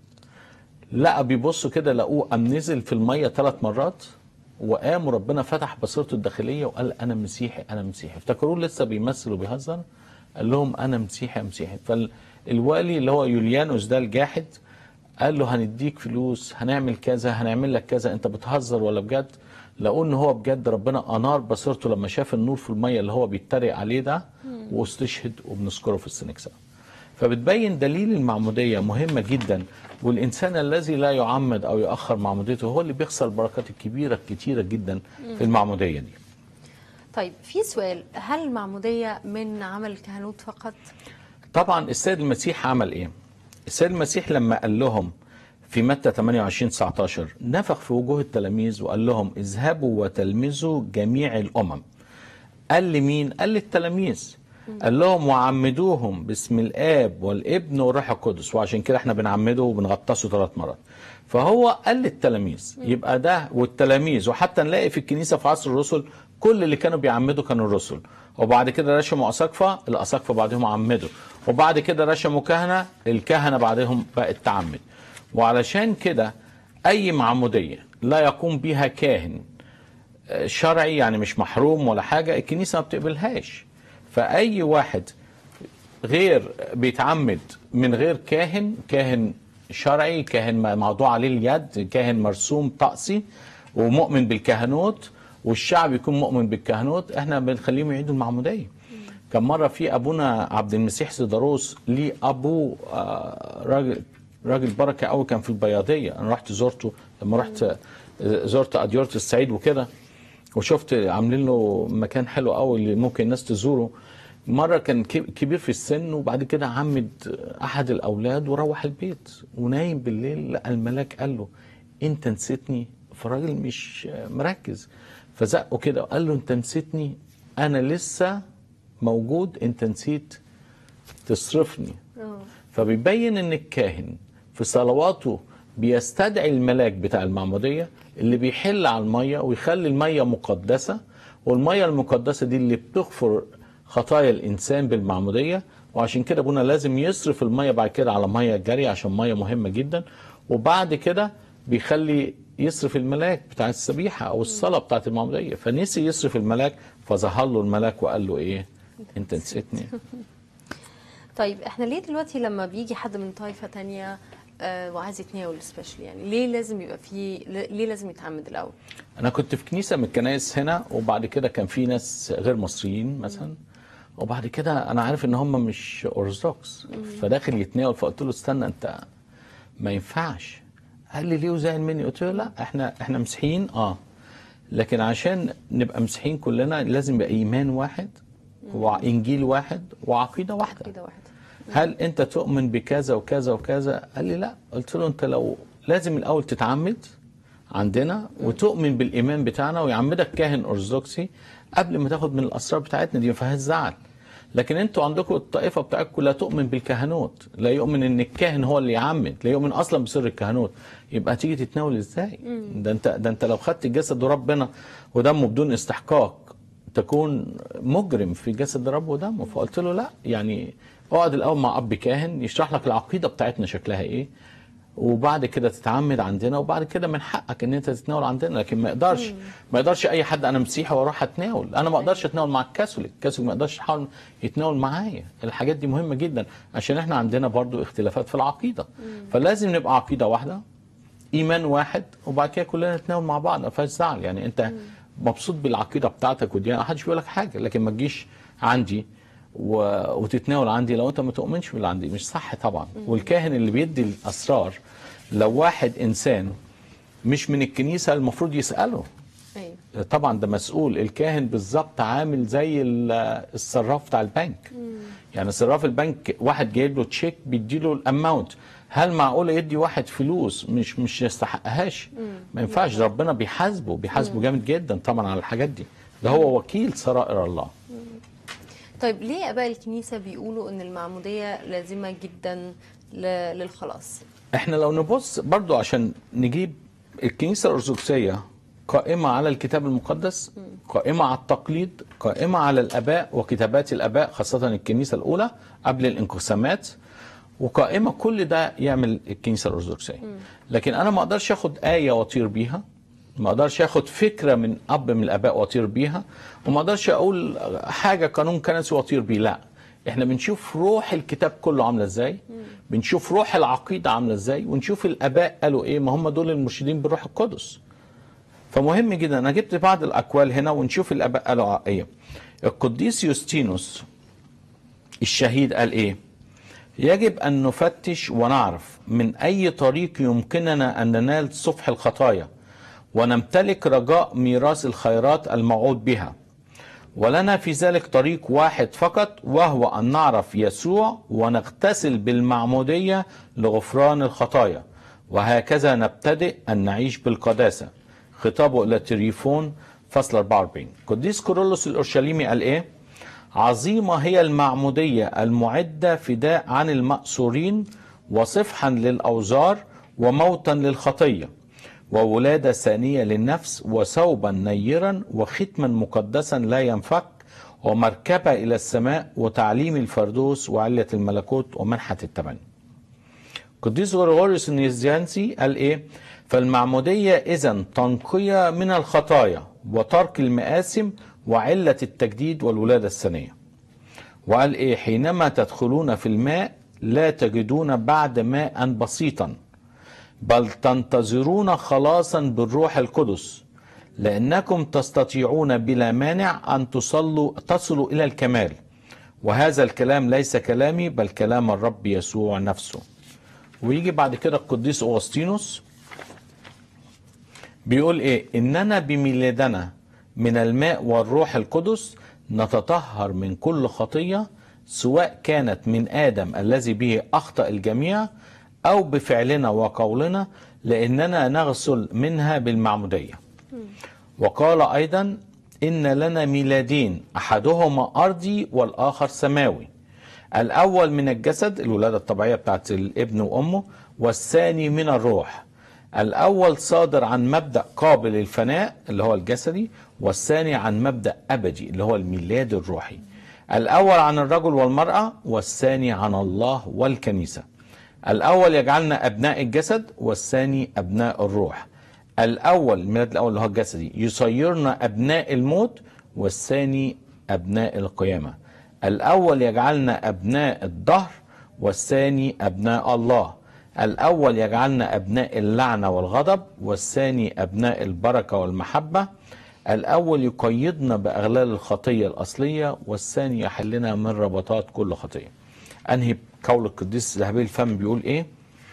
لقى بيبصوا كده لقوه قام نزل في الميه ثلاث مرات وقام وربنا فتح بصيرته الداخليه وقال انا مسيحي انا مسيحي افتكروه لسه بيمثل وبيهزر قال لهم انا مسيحي انا مسيحي فالوالي اللي هو يوليانوس ده الجاحد قال له هنديك فلوس هنعمل كذا هنعمل لك كذا انت بتهزر ولا بجد لقوا ان هو بجد ربنا انار بصيرته لما شاف النور في الميه اللي هو بيتريق عليه ده واستشهد وبنذكره في السنكسار فبتبين دليل المعمودية مهمة جدا والإنسان الذي لا يعمد أو يؤخر معموديته هو اللي بيخسر البركات الكبيرة الكتيرة جدا في المعمودية دي طيب في سؤال هل المعمودية من عمل الكهنوت فقط؟ طبعا السيد المسيح عمل إيه السيد المسيح لما قال لهم في متى 28 19 نفخ في وجوه التلاميذ وقال لهم اذهبوا وتلمذوا جميع الأمم قال لمين؟ قال للتلاميذ قال لهم وعمدوهم باسم الاب والابن والروح القدس وعشان كده احنا بنعمده وبنغطسه ثلاث مرات فهو قال للتلاميذ يبقى ده والتلاميذ وحتى نلاقي في الكنيسه في عصر الرسل كل اللي كانوا بيعمدوا كانوا الرسل وبعد كده رشموا اساقفه الاساقفه بعدهم عمدوا وبعد كده رشموا كهنه الكهنه بعدهم بقت تعمد وعلشان كده اي معموديه لا يقوم بها كاهن شرعي يعني مش محروم ولا حاجة الكنيسة ما بتقبلهاش فأي واحد غير بيتعمد من غير كاهن كاهن شرعي كاهن موضوع عليه اليد كاهن مرسوم طقسي ومؤمن بالكهنوت والشعب يكون مؤمن بالكهنوت احنا بنخليهم يعيدوا المعمودية كان مرة في أبونا عبد المسيح سيداروس ليه أبوه آه، راجل راجل بركة قوي كان في البياضية أنا رحت زرته لما رحت آه، زرت أديرة الصعيد وكده وشفت عاملين له مكان حلو قوي اللي ممكن الناس تزوره مرة كان كب- كبير في السن وبعد كده عمد أحد الأولاد وروح البيت ونايم بالليل لقى الملاك قال له أنت نسيتني فالراجل مش مركز فزقه كده وقال له أنت نسيتني أنا لسه موجود أنت نسيت تصرفني فبيبين ان الكاهن في صلواته بيستدعي الملاك بتاع المعمودية اللي بيحل على المية ويخلي المية مقدسة والمية المقدسة دي اللي بتغفر خطايا الإنسان بالمعمودية وعشان كده ابونا لازم يصرف المية بعد كده على مية جارية عشان مية مهمة جدا وبعد كده بيخلي يصرف الملاك بتاع السبيحة أو الصلاة بتاعت المعمودية فنسي يصرف الملاك فظهر له الملاك وقال له إيه أنت نسيتني طيب احنا ليه دلوقتي لما بيجي حد من طائفة تانية آه، وعايز يتناول سبيشال يعني ليه لازم يبقى فيه ليه لازم يتعمد الأول؟ انا كنت في كنيسه من الكنائس هنا وبعد كده كان في ناس غير مصريين مثلا وبعد كده انا عارف ان هم مش ارثوذكس فداخل يتناول فقلت له استنى انت ما ينفعش قال لي ليه وزعل مني قلت له لا احنا احنا مسيحيين اه لكن عشان نبقى مسيحيين كلنا لازم يبقى ايمان واحد وانجيل واحد وعقيده واحده كده واحد هل انت تؤمن بكذا وكذا وكذا قال لي لا قلت له انت لو لازم الاول تتعمد عندنا وتؤمن بالايمان بتاعنا ويعمدك كاهن ارثوذكسي قبل ما تاخد من الاسرار بتاعتنا دي ما فيهاش زعل لكن انتوا عندكم الطائفه بتاعتكم لا تؤمن بالكهنوت لا يؤمن ان الكاهن هو اللي يعمد لا يؤمن اصلا بسر الكهنوت يبقى تيجي تتناول ازاي ده انت ده انت لو خدت جسد ربنا ودمه بدون استحقاق تكون مجرم في جسد رب ودمه فقلت له لا يعني اقعد الاول مع اب كاهن يشرح لك العقيده بتاعتنا شكلها ايه وبعد كده تتعمد عندنا وبعد كده من حقك ان انت تتناول عندنا لكن ما يقدرش ما يقدرش اي حد انا مسيحي واروح اتناول انا ما اقدرش اتناول مع الكاثوليك الكاثوليك ما يقدرش يحاول يتناول معايا الحاجات دي مهمه جدا عشان احنا عندنا برضو اختلافات في العقيده فلازم نبقى عقيده واحده ايمان واحد وبعد كده كلنا نتناول مع بعض ما فيهاش زعل يعني انت مبسوط بالعقيده بتاعتك ودي ما حدش بيقول لك حاجه لكن ما تجيش عندي و... وتتناول عندي لو انت ما تؤمنش باللي عندي مش صح طبعا والكاهن اللي بيدي الاسرار لو واحد انسان مش من الكنيسه المفروض يساله ايوه طبعا ده مسؤول الكاهن بالظبط عامل زي ال- الصراف بتاع البنك يعني صراف البنك واحد جايب له تشيك بيديله الاماونت هل معقول يدي واحد فلوس مش مش يستحقهاش ما ينفعش ده ربنا بيحاسبه بيحاسبه جامد جدا طبعا على الحاجات دي ده هو وكيل سرائر الله طيب ليه اباء الكنيسه بيقولوا ان المعموديه لازمه جدا ل- للخلاص احنا لو نبص برضو عشان نجيب الكنيسة الأرثوذكسية قائمة على الكتاب المقدس قائمة على التقليد قائمة على الآباء وكتابات الآباء خاصة الكنيسة الأولى قبل الانقسامات وقائمة كل ده يعمل الكنيسة الأرثوذكسية لكن أنا ما أقدرش أخد آية وأطير بيها ما أقدرش أخد فكرة من أب من الآباء وأطير بيها وما أقدرش أقول حاجة قانون كنسي وأطير بيه لا احنا بنشوف روح الكتاب كله عامله ازاي بنشوف روح العقيده عامله ازاي ونشوف الاباء قالوا ايه ما هم دول المرشدين بالروح القدس فمهم جدا انا جبت بعض الاقوال هنا ونشوف الاباء قالوا ايه القديس يوستينوس الشهيد قال ايه يجب ان نفتش ونعرف من اي طريق يمكننا ان ننال صفح الخطايا ونمتلك رجاء ميراث الخيرات الموعود بها ولنا في ذلك طريق واحد فقط وهو أن نعرف يسوع ونغتسل بالمعمودية لغفران الخطايا وهكذا نبتدئ أن نعيش بالقداسة خطابه إلى تريفون فصل 44 قديس كورولوس الأورشليمي قال إيه عظيمة هي المعمودية المعدة فداء عن المأسورين وصفحا للأوزار وموتا للخطية وولادة ثانية للنفس وثوبا نيرا وختما مقدسا لا ينفك ومركبة إلى السماء وتعليم الفردوس وعلة الملكوت ومنحة التبني قديس غريغوريوس النيزيانسي قال إيه فالمعمودية إذا تنقية من الخطايا وترك المآسم وعلة التجديد والولادة الثانية وقال إيه حينما تدخلون في الماء لا تجدون بعد ماء بسيطا بل تنتظرون خلاصا بالروح القدس لأنكم تستطيعون بلا مانع أن تصلوا تصلوا إلى الكمال وهذا الكلام ليس كلامي بل كلام الرب يسوع نفسه ويجي بعد كده القديس أوغسطينوس بيقول إيه إننا بميلادنا من الماء والروح القدس نتطهر من كل خطية سواء كانت من آدم الذي به أخطأ الجميع أو بفعلنا وقولنا لأننا نغسل منها بالمعمودية وقال أيضا إن لنا ميلادين أحدهما أرضي والآخر سماوي الأول من الجسد الولادة الطبيعية بتاعت الابن وأمه والثاني من الروح الأول صادر عن مبدأ قابل للفناء اللي هو الجسدي والثاني عن مبدأ أبدي اللي هو الميلاد الروحي الأول عن الرجل والمرأة والثاني عن الله والكنيسة الأول يجعلنا أبناء الجسد والثاني أبناء الروح الأول الميلاد الأول اللي هو الجسدي يصيرنا أبناء الموت والثاني أبناء القيامة الأول يجعلنا أبناء الدهر والثاني أبناء الله الأول يجعلنا أبناء اللعنة والغضب والثاني أبناء البركة والمحبة الأول يقيدنا بأغلال الخطية الأصلية والثاني يحلنا من ربطات كل خطية أنهي قول القديس ذهبي الفم بيقول إيه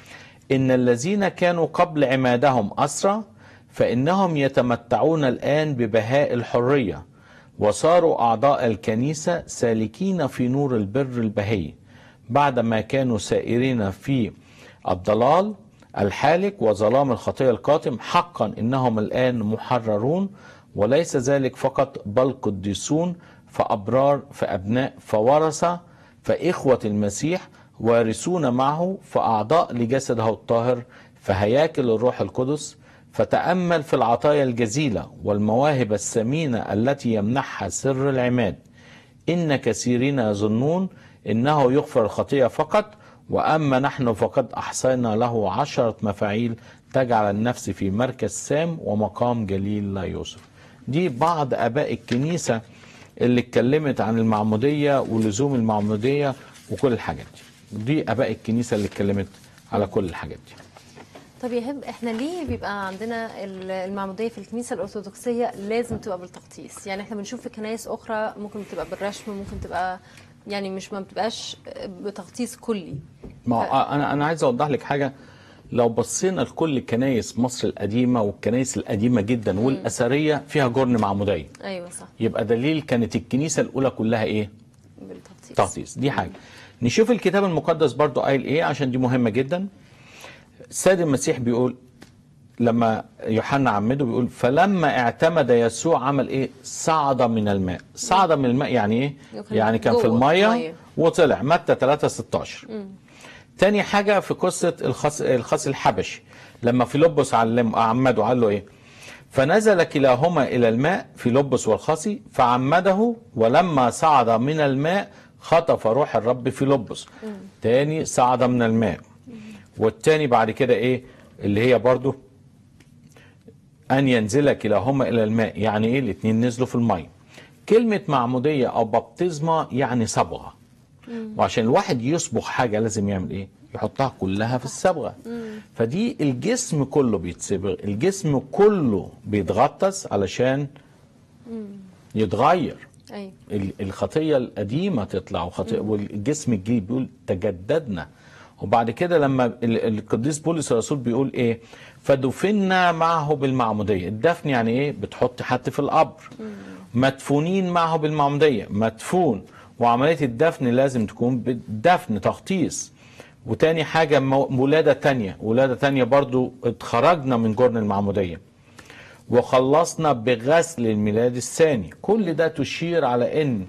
إن الذين كانوا قبل عمادهم أسرى فإنهم يتمتعون الآن ببهاء الحرية وصاروا أعضاء الكنيسة سالكين في نور البر البهي بعدما كانوا سائرين في الضلال الحالك وظلام الخطية القاتم حقا إنهم الآن محررون وليس ذلك فقط بل قديسون فأبرار فأبناء فورثة فإخوة المسيح وارثون معه فأعضاء لجسده الطاهر فهياكل الروح القدس فتأمل في العطايا الجزيلة والمواهب الثمينة التي يمنحها سر العماد إن كثيرين يظنون إنه يغفر الخطية فقط وأما نحن فقد أحصينا له عشرة مفاعيل تجعل النفس في مركز سام ومقام جليل لا يوصف دي بعض آباء الكنيسة اللي اتكلمت عن المعمودية ولزوم المعمودية وكل الحاجات دي دي آباء الكنيسة اللي اتكلمت على كل الحاجات دي طب يا هب احنا ليه بيبقى عندنا ال- المعموديه في الكنيسه الارثوذكسيه لازم تبقى بالتغطيس يعني احنا بنشوف في كنايس اخرى ممكن تبقى بالرشم ممكن تبقى يعني مش ما بتبقاش بتغطيس كلي ما هو انا انا عايز اوضح لك حاجه لو بصينا لكل كنايس مصر القديمه والكنايس القديمه جدا والاثريه فيها جرن معموديه ايوه صح يبقى دليل كانت الكنيسه الاولى كلها ايه بالتغطيس تغطيس دي حاجه نشوف الكتاب المقدس برضو قايل ايه عشان دي مهمه جدا السيد المسيح بيقول لما يوحنا عمده بيقول فلما اعتمد يسوع عمل ايه صعد من الماء صعد من الماء يعني ايه يمكن يعني كان في جوه الميه المية. وطلع متى 3 16 تاني حاجه في قصه الخص الخص الحبشي لما فيلبس علم عمده قال له ايه فنزل كلاهما الى الماء فيلبس والخصي فعمده ولما صعد من الماء خطف روح الرب فيلبس تاني صعد من الماء والتاني بعد كده ايه اللي هي برضو أن ينزل كلاهما إلى الماء يعني إيه الاتنين نزلوا في المية كلمة معمودية أو بابتزما يعني صبغة وعشان الواحد يصبغ حاجة لازم يعمل إيه يحطها كلها في الصبغة فدي الجسم كله بيتصبغ الجسم كله بيتغطس علشان يتغير ايوه ال- الخطيه القديمه تطلع وخطيئة والجسم الجديد بيقول تجددنا وبعد كده لما ال- القديس بولس الرسول بيقول ايه فدفنا معه بالمعموديه الدفن يعني ايه بتحط حد في القبر مدفونين معه بالمعموديه مدفون وعمليه الدفن لازم تكون بالدفن تغطيس وتاني حاجه مو- ولاده تانية ولاده تانية برضو اتخرجنا من جرن المعموديه وخلصنا بغسل الميلاد الثاني كل ده تشير على ان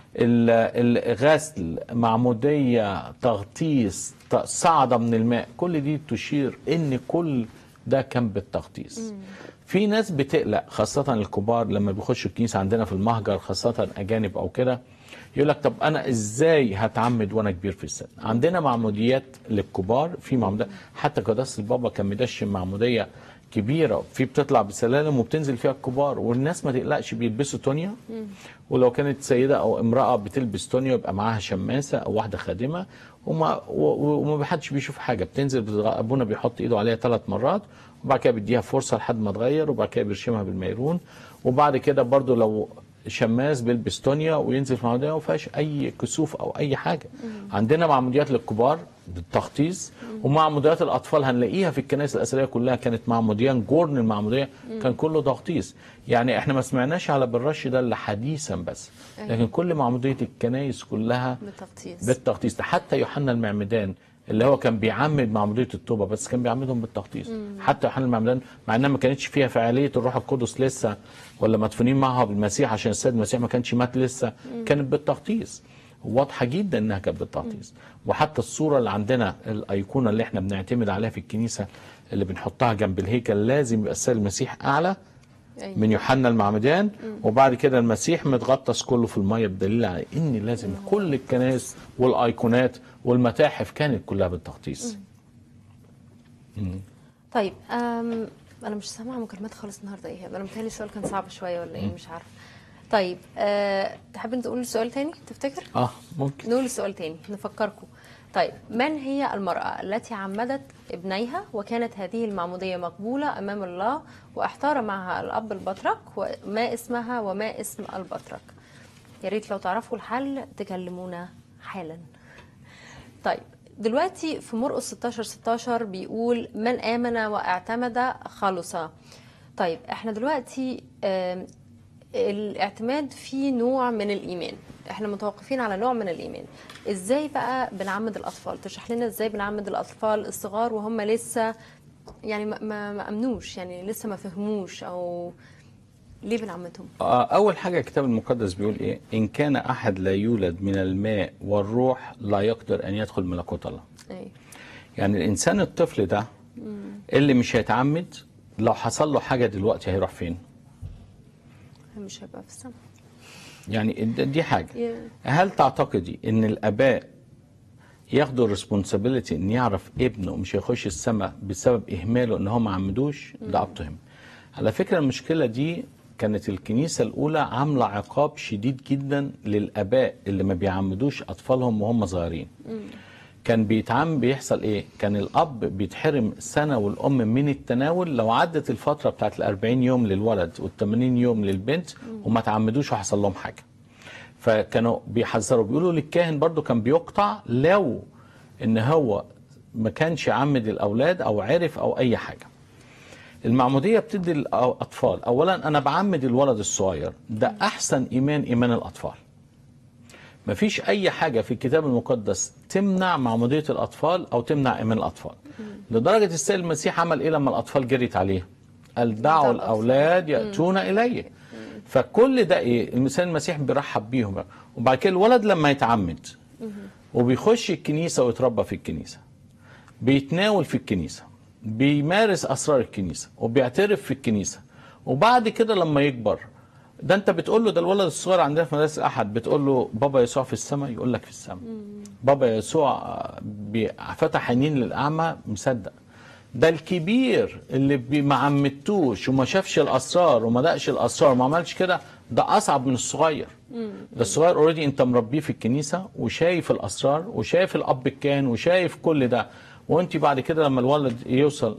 ال- الغسل معمودية تغطيس ت- صعدة من الماء كل دي تشير ان كل ده كان بالتغطيس في ناس بتقلق خاصة الكبار لما بيخشوا الكنيسة عندنا في المهجر خاصة أجانب أو كده يقول لك طب أنا إزاي هتعمد وأنا كبير في السن عندنا معموديات للكبار في معموديات حتى قداسة البابا كان مدشن معمودية كبيرة في بتطلع بسلالم وبتنزل فيها الكبار والناس ما تقلقش بيلبسوا تونيا ولو كانت سيدة أو امرأة بتلبس تونيا يبقى معاها شماسة أو واحدة خادمة وما و- وما حدش بيشوف حاجة بتنزل بتغ- أبونا بيحط إيده عليها ثلاث مرات وبعد كده بيديها فرصة لحد ما تغير وبعد كده بيرشمها بالميرون وبعد كده برضو لو شماس بيلبس تونيا وينزل في معمودية ما فيهاش أي كسوف أو أي حاجة عندنا معموديات للكبار بالتغطيس ومعموديات الأطفال هنلاقيها في الكنائس الأثرية كلها كانت معموديان جورن المعمودية كان كله تغطيس يعني احنا ما سمعناش على بالرش ده الا حديثا بس لكن كل معمودية الكنائس كلها بالتغطيس بالتغطيس ده حتى يوحنا المعمدان اللي هو كان بيعمد معموديه التوبه بس كان بيعمدهم بالتغطيس حتى يوحنا المعمدان مع انها ما كانتش فيها فعاليه الروح القدس لسه ولا مدفونين معها بالمسيح عشان السيد المسيح ما كانش مات لسه كانت بالتغطيس واضحه جدا انها كانت بالتغطيس وحتى الصوره اللي عندنا الايقونه اللي احنا بنعتمد عليها في الكنيسه اللي بنحطها جنب الهيكل لازم يبقى السيد المسيح اعلى أيوة. من يوحنا المعمدان وبعد كده المسيح متغطس كله في الميه بدليل على ان لازم كل الكنائس والايقونات والمتاحف كانت كلها بالتغطيس طيب أم انا مش سامعه مكالمات خالص النهارده ايه انا متهيألي السؤال كان صعب شويه ولا ايه مش عارفه طيب أه تحب تقول السؤال تاني تفتكر اه ممكن نقول السؤال تاني نفكركم طيب من هي المرأة التي عمدت ابنيها وكانت هذه المعمودية مقبولة أمام الله واحتار معها الأب البطرك وما اسمها وما اسم البطرك يا ريت لو تعرفوا الحل تكلمونا حالا طيب دلوقتي في مرقس 16 16 بيقول من آمن واعتمد خلص طيب احنا دلوقتي آم، الاعتماد فيه نوع من الإيمان احنا متوقفين على نوع من الإيمان ازاي بقى بنعمد الأطفال تشرح لنا ازاي بنعمد الأطفال الصغار وهم لسه يعني ما, ما, ما أمنوش يعني لسه ما فهموش أو ليه بنعمدهم آه اول حاجه الكتاب المقدس بيقول ايه ان كان احد لا يولد من الماء والروح لا يقدر ان يدخل ملكوت الله ايه يعني الانسان الطفل ده اللي مش هيتعمد لو حصل له حاجه دلوقتي هيروح فين مش هيبقى في السما يعني د- دي حاجه Yeah. هل تعتقدي ان الاباء ياخدوا الريسبونسابيلتي ان يعرف ابنه مش هيخش السماء بسبب اهماله ان هو ما عمدوش ده ابتهم على فكره المشكله دي كانت الكنيسه الاولى عامله عقاب شديد جدا للاباء اللي ما بيعمدوش اطفالهم وهم صغيرين كان بيتعم بيحصل ايه كان الاب بيتحرم سنه والام من التناول لو عدت الفتره بتاعت ال40 يوم للولد وال80 يوم للبنت وما تعمدوش وحصل لهم حاجه فكانوا بيحذروا بيقولوا للكاهن برضو كان بيقطع لو ان هو ما كانش عمد الاولاد او عرف او اي حاجه المعموديه بتدي الاطفال اولا انا بعمد الولد الصغير ده احسن ايمان ايمان الاطفال مفيش اي حاجه في الكتاب المقدس تمنع معموديه الاطفال او تمنع ايمان الاطفال لدرجه السيد المسيح عمل ايه لما الاطفال جريت عليه قال دعوا الأطفال. الاولاد ياتون الي فكل ده ايه المثال المسيح بيرحب بيهم وبعد كده الولد لما يتعمد وبيخش الكنيسه ويتربى في الكنيسه بيتناول في الكنيسه بيمارس اسرار الكنيسه وبيعترف في الكنيسه وبعد كده لما يكبر ده انت بتقول له ده الولد الصغير عندنا في مدرسه الاحد بتقول له بابا يسوع في السماء يقول لك في السماء بابا يسوع بي- فتح عينين للاعمى مصدق ده الكبير اللي بي- ما عمتوش وما شافش الاسرار وما دقش الاسرار وما عملش كده ده اصعب من الصغير ده الصغير اوريدي انت مربيه في الكنيسه وشايف الاسرار وشايف الاب الكان وشايف كل ده وانت بعد كده لما الولد يوصل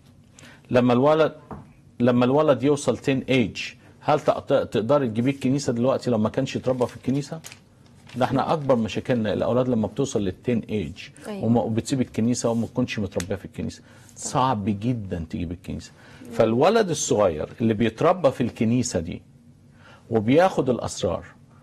لما الولد لما الولد يوصل 10 ايج هل تق- تقدري تجيبيه الكنيسه دلوقتي لو ما كانش يتربى في الكنيسه؟ ده احنا اكبر مشاكلنا الاولاد لما بتوصل لل 10 ايج أيوة. وما وبتسيب الكنيسه وما تكونش متربيه في الكنيسه صعب جدا تجيب الكنيسه فالولد الصغير اللي بيتربى في الكنيسه دي وبياخد الاسرار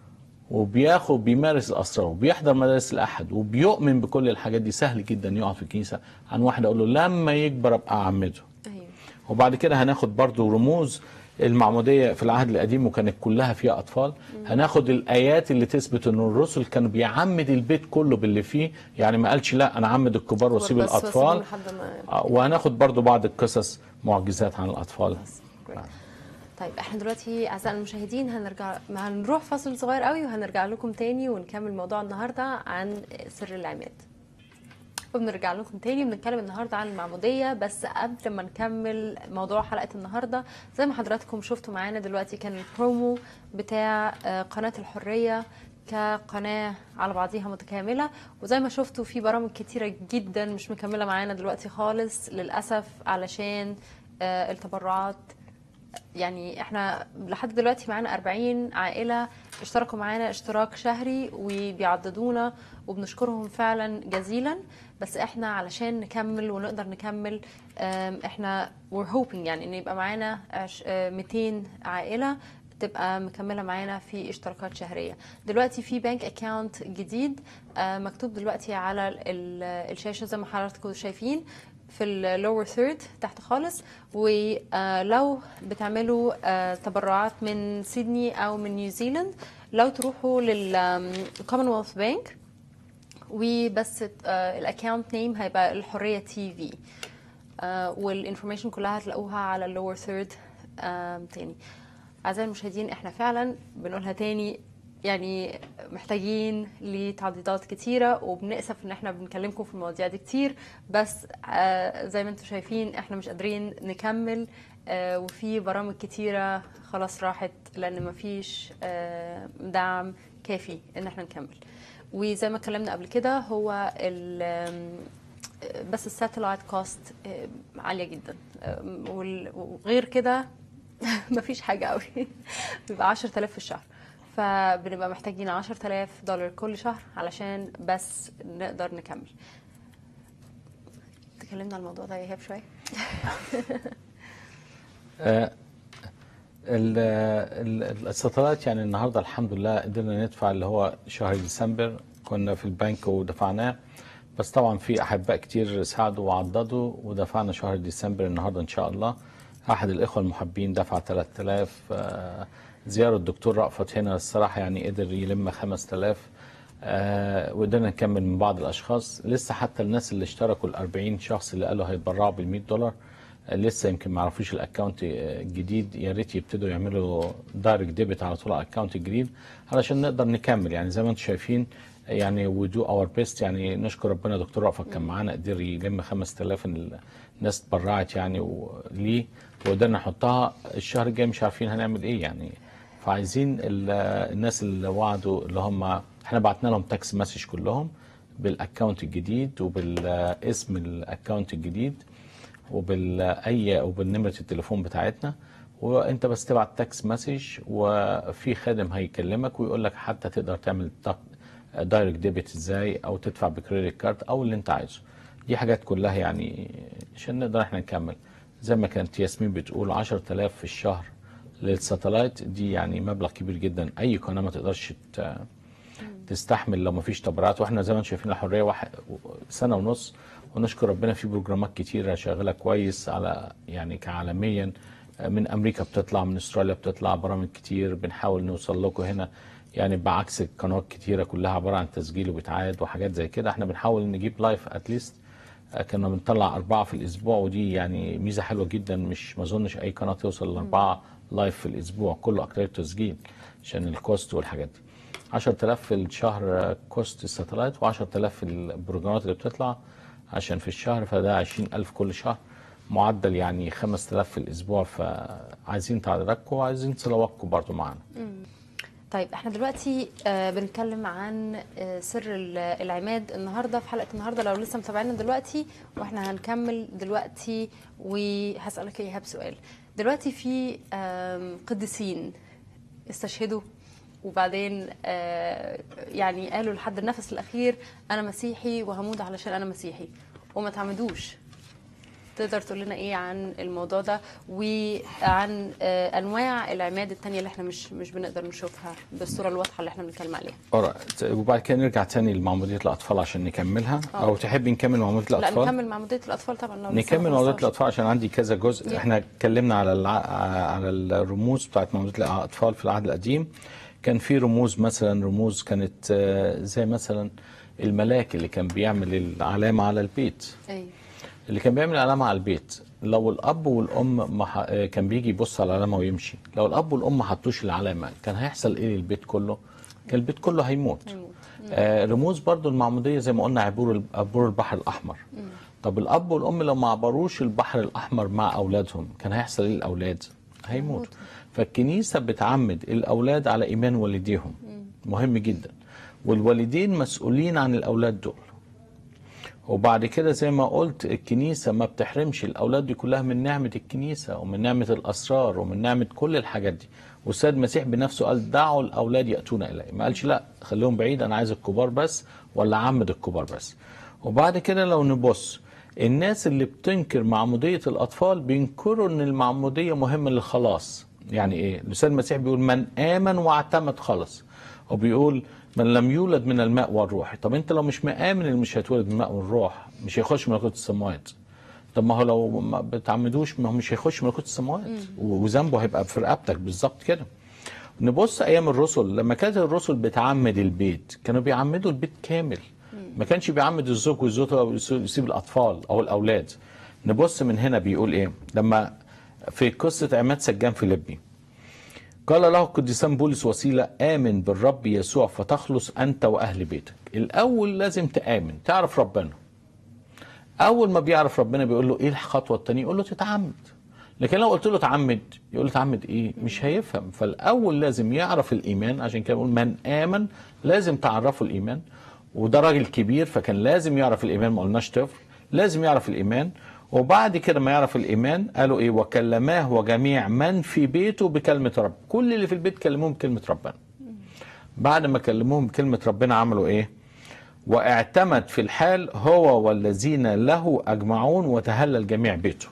وبياخد بيمارس الاسرار وبيحضر مدارس الاحد وبيؤمن بكل الحاجات دي سهل جدا يقعد في الكنيسه عن واحد اقول له لما يكبر ابقى اعمده ايوه وبعد كده هناخد برضو رموز المعمودية في العهد القديم وكانت كلها فيها أطفال هناخد الآيات اللي تثبت أن الرسل كانوا بيعمد البيت كله باللي فيه يعني ما قالش لا أنا عمد الكبار واسيب بس واسيبهم الأطفال لحد ما آه، وهناخد برضو بعض القصص معجزات عن الأطفال Great. طيب احنا دلوقتي اعزائنا المشاهدين هنرجع ما هنروح فاصل صغير قوي وهنرجع لكم تاني ونكمل موضوع النهارده عن سر العماد وبنرجع لكم تاني بنتكلم النهارده عن المعموديه بس قبل ما نكمل موضوع حلقه النهارده زي ما حضراتكم شفتوا معانا دلوقتي كان البرومو بتاع آه، قناه الحريه كقناه على بعضيها متكامله وزي ما شفتوا في برامج كتيره جدا مش مكمله معانا دلوقتي خالص للاسف علشان آه، التبرعات يعني احنا لحد دلوقتي معانا 40 عائلة اشتركوا معانا اشتراك شهري وبيعضدونا وبنشكرهم فعلا جزيلا بس احنا علشان نكمل ونقدر نكمل ام، احنا we're hoping يعني ان يبقى معانا عش- اه، 200 عائلة تبقى مكملة معانا في اشتراكات شهرية دلوقتي في بنك اكاونت جديد اه، مكتوب دلوقتي على ال- الشاشة زي ما حضراتكم شايفين في اللور ثيرد تحت خالص ولو بتعملوا آه، تبرعات من سيدني او من نيوزيلاند لو تروحوا للكومنولث بانك وبس الاكونت نيم هيبقى الحريه تي في والانفورميشن كلها هتلاقوها على اللور ثيرد تاني اعزائي المشاهدين احنا فعلا بنقولها تاني يعني محتاجين لتعديلات كتيرة وبنأسف ان احنا بنكلمكم في المواضيع دي كتير بس آه، زي ما انتم شايفين احنا مش قادرين نكمل آه، وفي برامج كتيرة خلاص راحت لان مفيش آه، دعم كافي ان احنا نكمل وزي ما اتكلمنا قبل كده هو ال آم، بس الساتلايت كوست عالية جدا آم، وال- وغير كده مفيش حاجة قوي بيبقى 10000 في الشهر فبنبقى محتاجين 10000 دولار كل شهر علشان بس نقدر نكمل تكلمنا عن الموضوع ده يا ايهاب شويه آه، ال- ال- الستارات يعني النهارده الحمد لله قدرنا ندفع اللي هو شهر ديسمبر كنا في البنك ودفعناه بس طبعا في احباء كتير ساعدوا وعضدوا ودفعنا شهر ديسمبر النهارده ان شاء الله احد الاخوه المحبين دفع 3000 آه، زياره الدكتور رأفت هنا الصراحه يعني قدر يلم 5000 آه، وقدرنا نكمل من بعض الاشخاص لسه حتى الناس اللي اشتركوا ال 40 شخص اللي قالوا هيتبرعوا بال 100 دولار آه، لسه يمكن ما يعرفوش الاكونت آه، الجديد يا ريت يبتدوا يعملوا دايركت ديبت على طول على الاكونت الجديد علشان نقدر نكمل يعني زي ما انتم شايفين يعني وي دو اور بيست يعني نشكر ربنا دكتور رأفت كان معانا قدر يلم 5000 إن الناس اتبرعت يعني وليه وقدرنا نحطها الشهر الجاي مش عارفين هنعمل ايه يعني فعايزين ال- الناس اللي وعدوا اللي هم احنا بعتنا لهم تاكس مسج كلهم بالاكونت الجديد وبالاسم الاكونت الجديد وبالاي وبالنمره التليفون بتاعتنا وانت بس تبعت تاكس مسج وفي خادم هيكلمك ويقول لك حتى تقدر تعمل دايركت ديبت ازاي او تدفع بكريدت كارد او اللي انت عايزه دي حاجات كلها يعني عشان نقدر احنا نكمل زي ما كانت ياسمين بتقول 10000 في الشهر للساتلايت دي يعني مبلغ كبير جدا اي قناه ما تقدرش ت- تستحمل لو ما فيش تبرعات واحنا زي ما انتم شايفين الحريه واحد سنه ونص ونشكر ربنا في بروجرامات كتيره شغاله كويس على يعني كعالميا من امريكا بتطلع من استراليا بتطلع برامج كتير بنحاول نوصل لكم هنا يعني بعكس القنوات كتيره كلها عباره عن تسجيل وبتعاد وحاجات زي كده احنا بنحاول نجيب لايف اتليست كنا بنطلع أربعة في الأسبوع ودي يعني ميزة حلوة جدا مش ما أظنش أي قناة توصل لأربعة لايف في الأسبوع كله أكتر تسجيل عشان الكوست والحاجات دي 10000 في الشهر كوست الساتلايت و10000 في البروجرامات اللي بتطلع عشان في الشهر فده 20000 كل شهر معدل يعني 5000 في الأسبوع فعايزين تعليقاتكم وعايزين صلواتكم برضو معانا طيب احنا دلوقتي آه، بنتكلم عن آه، سر ال- العماد النهارده في حلقه النهارده لو لسه متابعينا دلوقتي واحنا هنكمل دلوقتي وهسالك يا ايهاب سؤال دلوقتي في آم، قديسين استشهدوا وبعدين آه، يعني قالوا لحد النفس الاخير انا مسيحي وهموت علشان انا مسيحي وما تعمدوش تقدر تقول لنا ايه عن الموضوع ده وعن آه، انواع العماد التانية اللي احنا مش مش بنقدر نشوفها بالصوره الواضحه اللي احنا بنتكلم عليها alright. وبعد كده نرجع تاني لمعمودية الأطفال عشان نكملها أو تحبي نكمل معمودية لا الأطفال نكمل معموديه الاطفال طبعا لو لسه نكمل ما معمودية خلصناش. الأطفال عشان عندي كذا جزء Yeah. احنا اتكلمنا على الع... على الرموز بتاعت معمودية الأطفال في العهد القديم كان في رموز مثلا رموز كانت آه، زي مثلا الملاك اللي كان بيعمل العلامة على البيت ايوه اللي كان بيعمل علامة على البيت لو الأب والأم ما ح... آه، كان بيجي يبص على العلامة ويمشي لو الأب والأم ما حطوش العلامة كان هيحصل إيه للبيت كله؟ كان البيت كله هيموت هيموت. آه رموز برضو المعمودية زي ما قلنا عبور ال- عبور البحر الأحمر طب الأب والأم لو ما عبروش البحر الأحمر مع أولادهم كان هيحصل إيه للأولاد؟ هيموتوا فالكنيسة بتعمد الأولاد على إيمان والديهم مهم جدا والوالدين مسؤولين عن الأولاد دول وبعد كده زي ما قلت الكنيسة ما بتحرمش الأولاد دي كلها من نعمة الكنيسة ومن نعمة الأسرار ومن نعمة كل الحاجات دي والسيد المسيح بنفسه قال دعوا الأولاد يأتون إلي ما قالش لا خليهم بعيد أنا عايز الكبار بس ولا عمد الكبار بس وبعد كده لو نبص الناس اللي بتنكر معمودية الأطفال بينكروا إن المعمودية مهمة للخلاص يعني إيه؟ السيد المسيح بيقول من آمن واعتمد خلص وبيقول من لم يولد من الماء والروح طب انت لو مش مآمن اللي مش هيتولد من الماء والروح مش هيخش ملكوت السماوات طب ما هو لو ما بتعمدوش ما هو مش هيخش ملكوت السماوات وذنبه هيبقى في رقبتك بالظبط كده نبص ايام الرسل لما كانت الرسل بتعمد البيت كانوا بيعمدوا البيت كامل ما كانش بيعمد الزوج والزوجه ويسيب الاطفال او الاولاد نبص من هنا بيقول ايه لما في قصه عماد سجان فيليبي قال له القديسان بولس وسيلة آمن بالرب يسوع فتخلص أنت وأهل بيتك الأول لازم تآمن تعرف ربنا أول ما بيعرف ربنا بيقول له إيه الخطوة التانية يقول له تتعمد لكن لو قلت له تعمد يقول له تعمد إيه مش هيفهم فالأول لازم يعرف الإيمان عشان كده بقول من آمن لازم تعرفه الإيمان وده راجل كبير فكان لازم يعرف الإيمان ما قلناش طفل لازم يعرف الإيمان وبعد كده ما يعرف الإيمان قالوا إيه وكلماه وجميع من في بيته بكلمة رب كل اللي في البيت كلموهم بكلمة ربنا بعد ما كلموهم بكلمة ربنا عملوا إيه واعتمد في الحال هو والذين له أجمعون وتهلل جميع بيته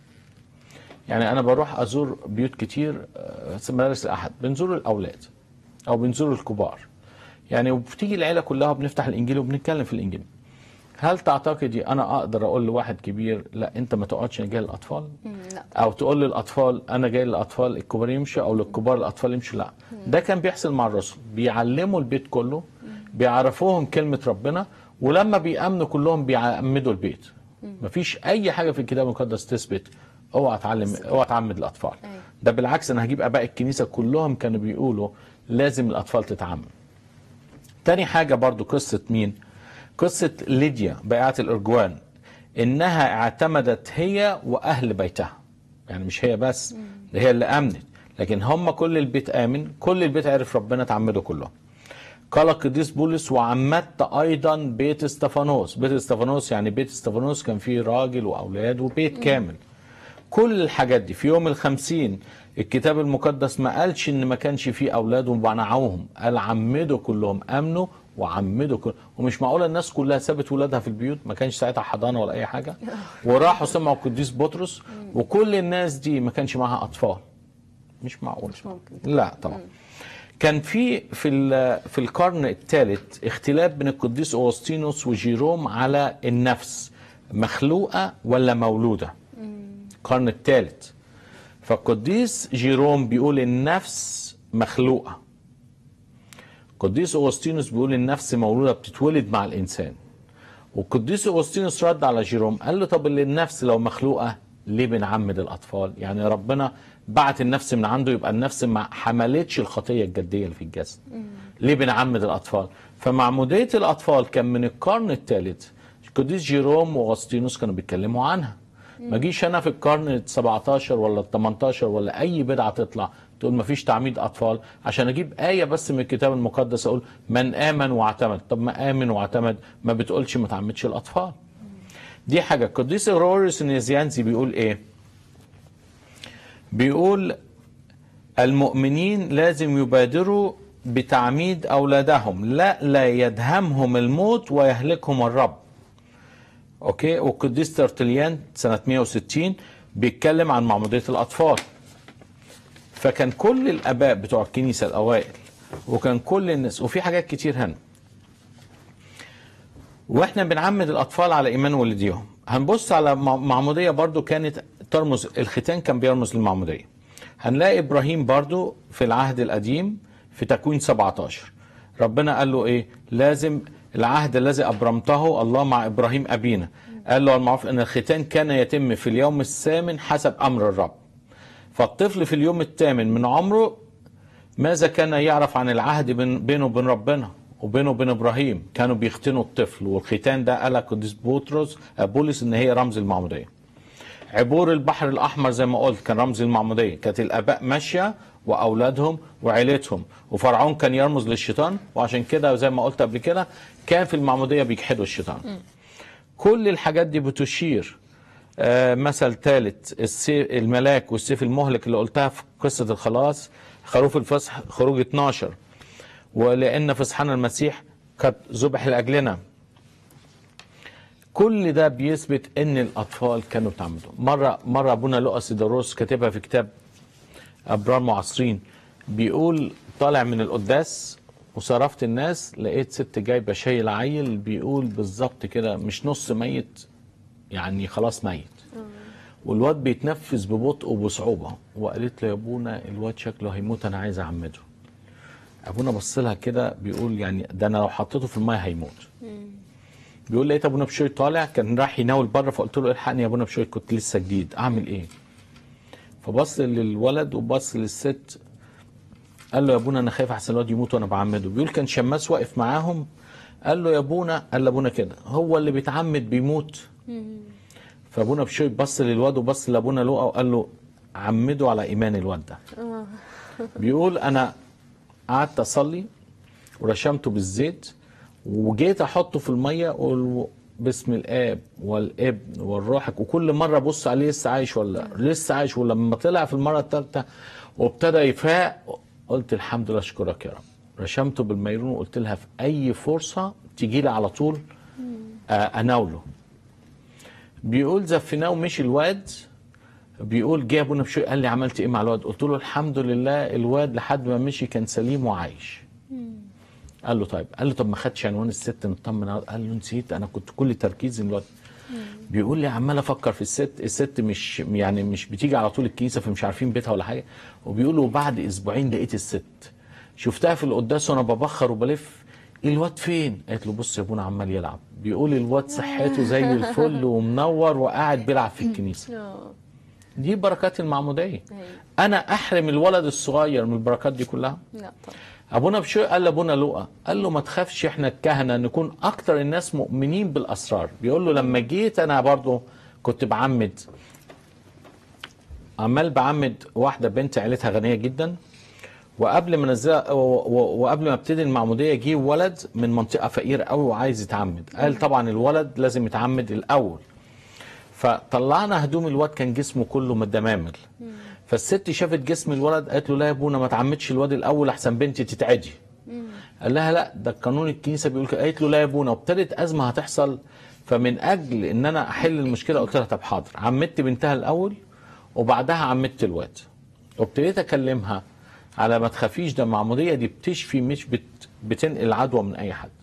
يعني أنا بروح أزور بيوت كتير آه، في مدارس الأحد بنزور الأولاد أو بنزور الكبار يعني وبتيجي العيلة كلها بنفتح الإنجيل وبنتكلم في الإنجيل هل تعتقدي انا اقدر اقول لواحد كبير لا انت ما تقعدش انا جاي للاطفال مم، لا او تقول للاطفال انا جاي للاطفال الكبار يمشوا او للكبار الاطفال يمشوا لا ده كان بيحصل مع الرسل بيعلموا البيت كله بيعرفوهم كلمه ربنا ولما بيامنوا كلهم بيعمدوا البيت مفيش اي حاجه في الكتاب المقدس تثبت اوعى تعلم اوعى تعمد الاطفال أيوة. ده بالعكس انا هجيب اباء الكنيسه كلهم كانوا بيقولوا لازم الاطفال تتعمد تاني حاجة برضو قصة مين قصة ليديا بيعة الأرجوان إنها اعتمدت هي وأهل بيتها يعني مش هي بس ده هي اللي آمنت لكن هم كل البيت آمن كل البيت عرف ربنا تعمدوا كلهم قال القديس بولس وعمدت أيضا بيت استفانوس بيت استفانوس يعني بيت استفانوس كان فيه راجل وأولاد وبيت كامل كل الحاجات دي في يوم الخمسين الكتاب المقدس ما قالش ان ما كانش فيه اولاد ومنعوهم قال عمدوا كلهم امنوا وعمدوا كل ومش معقوله الناس كلها سابت ولادها في البيوت ما كانش ساعتها حضانه ولا اي حاجه وراحوا سمعوا القديس بطرس وكل الناس دي ما كانش معاها اطفال مش معقول مش ممكن. لا طبعا كان في في ال- في القرن الثالث اختلاف بين القديس اوغسطينوس وجيروم على النفس مخلوقه ولا مولوده القرن الثالث فالقديس جيروم بيقول النفس مخلوقه القديس اوغسطينوس بيقول النفس مولوده بتتولد مع الانسان والقديس اوغسطينوس رد على جيروم قال له طب اللي النفس لو مخلوقه ليه بنعمد الاطفال يعني ربنا بعت النفس من عنده يبقى النفس ما حملتش الخطيه الجديه اللي في الجسد ليه بنعمد الاطفال فمعموديه الاطفال كان من القرن الثالث القديس جيروم واغسطينوس كانوا بيتكلموا عنها ما جيش انا في القرن ال 17 ولا ال 18 ولا اي بدعه تطلع تقول ما فيش تعميد اطفال عشان اجيب ايه بس من الكتاب المقدس اقول من امن واعتمد طب ما امن واعتمد ما بتقولش ما تعمدش الاطفال دي حاجه القديس اوروريوس النيزيانزي بيقول ايه بيقول المؤمنين لازم يبادروا بتعميد اولادهم لا لا يدهمهم الموت ويهلكهم الرب اوكي والقديس ترتليان سنه 160 بيتكلم عن معموديه الاطفال فكان كل الاباء بتوع الكنيسه الاوائل وكان كل الناس وفي حاجات كتير هنا واحنا بنعمد الاطفال على ايمان والديهم هنبص على مع- معموديه برضو كانت ترمز الختان كان بيرمز للمعموديه هنلاقي ابراهيم برضو في العهد القديم في تكوين 17 ربنا قال له ايه لازم العهد الذي ابرمته الله مع ابراهيم ابينا قال له المعروف ان الختان كان يتم في اليوم الثامن حسب امر الرب فالطفل في اليوم الثامن من عمره ماذا كان يعرف عن العهد بين- بينه وبين ربنا وبينه وبين ابراهيم كانوا بيختنوا الطفل والختان ده قال القديس بطرس آه، بولس ان هي رمز المعموديه عبور البحر الاحمر زي ما قلت كان رمز المعموديه كانت الاباء ماشيه واولادهم وعيلتهم وفرعون كان يرمز للشيطان وعشان كده زي ما قلت قبل كده كان في المعموديه بيجحدوا الشيطان كل الحاجات دي بتشير آه، مثل ثالث السيف الملاك والسيف المهلك اللي قلتها في قصه الخلاص خروف الفصح خروج 12 ولان فصحنا المسيح قد ذبح لاجلنا كل ده بيثبت ان الاطفال كانوا بيتعمدوا مره مره ابونا لؤس سيداروس كاتبها في كتاب ابرار معاصرين بيقول طالع من القداس وصرفت الناس لقيت ست جايبه شايل عيل بيقول بالظبط كده مش نص ميت يعني خلاص ميت والواد بيتنفس ببطء وبصعوبه وقالت له يا ابونا الواد شكله هيموت انا عايز اعمده ابونا بص لها كده بيقول يعني ده انا لو حطيته في الميه هيموت بيقول لقيت ابونا بشوي طالع كان راح يناول بره فقلت له الحقني يا ابونا بشوي كنت لسه جديد اعمل ايه فبص للولد وبص للست قال له يا ابونا انا خايف احسن الواد يموت وانا بعمده بيقول كان شماس واقف معاهم قال له يا ابونا قال لابونا كده هو اللي بيتعمد بيموت فابونا بشوي بص للواد وبص لابونا لقى وقال له عمده على ايمان الواد ده بيقول انا قعدت اصلي ورشمته بالزيت وجيت احطه في الميه واقول باسم الاب والابن والروح وكل مره ابص عليه لسه عايش ولا لسه عايش ولما طلع في المره الثالثه وابتدى يفاق قلت الحمد لله اشكرك يا رب رشمته بالميرون وقلت لها في اي فرصه تجي لي على طول آه، اناوله بيقول زفناه ومشي الواد بيقول جه ابونا بشوي قال لي عملت ايه مع الواد قلت له الحمد لله الواد لحد ما مشي كان سليم وعايش قال له طيب قال له طب ما خدش عنوان الست نطمن على- قال له نسيت انا كنت كل تركيزي الواد بيقول لي عمال افكر في الست الست مش يعني مش بتيجي على طول الكنيسه فمش عارفين بيتها ولا حاجه وبيقول له بعد اسبوعين لقيت الست شفتها في القداس وانا ببخر وبلف الواد فين؟ قالت له بص يا ابونا عمال يلعب بيقول الواد صحته زي الفل ومنور وقاعد بيلعب في الكنيسه آه. دي بركات المعموديه أيوة. انا احرم الولد الصغير من البركات دي كلها لا طبعا ابونا بشوي قال لابونا لوقا قال له ما تخافش احنا الكهنه نكون اكتر الناس مؤمنين بالاسرار بيقول له لما جيت انا برضو كنت بعمد عمال بعمد واحده بنت عيلتها غنيه جدا وقبل ما نزلها و- و- وقبل ما ابتدي المعموديه جه ولد من منطقه فقيره قوي وعايز يتعمد قال طبعا الولد لازم يتعمد الاول فطلعنا هدوم الواد كان جسمه كله متدمامل فالست شافت جسم الولد قالت له لا يا ابونا ما تعمدش الواد الاول احسن بنتي تتعدي قال لها لا ده قانون الكنيسه بيقول كده قالت له لا يا ابونا وابتدت ازمه هتحصل فمن اجل ان انا احل المشكله قلت لها طب حاضر عمدت بنتها الاول وبعدها عمدت الواد وابتديت اكلمها على ما تخافيش ده المعموديه دي بتشفي مش بت بتنقل العدوى من اي حد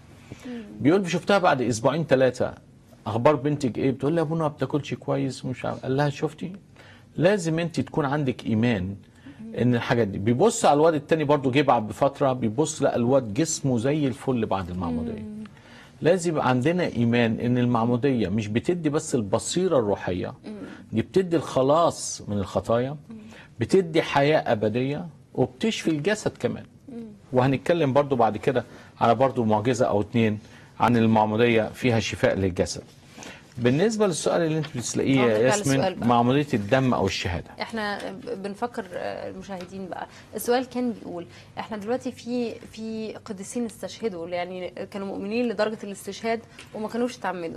بيقول شفتها بعد اسبوعين ثلاثه اخبار بنتك ايه بتقول لي يا ابونا ما بتاكلش كويس ومش عارف قال لها شفتي لازم انت تكون عندك ايمان ان الحاجات دي بيبص على الواد التاني برضو جه بعد بفتره بيبص لقى الواد جسمه زي الفل بعد المعموديه لازم يبقى عندنا ايمان ان المعموديه مش بتدي بس البصيره الروحيه دي بتدي الخلاص من الخطايا بتدي حياه ابديه وبتشفي الجسد كمان وهنتكلم برضو بعد كده على برضو معجزه او اتنين عن المعموديه فيها شفاء للجسد بالنسبه للسؤال اللي انت بتساليه آه، يا نرجع للسؤال ياسمين بقى. معموديه الدم او الشهاده احنا بنفكر آه، المشاهدين بقى السؤال كان بيقول احنا دلوقتي في في قديسين استشهدوا يعني كانوا مؤمنين لدرجه الاستشهاد وما كانوش اتعمدوا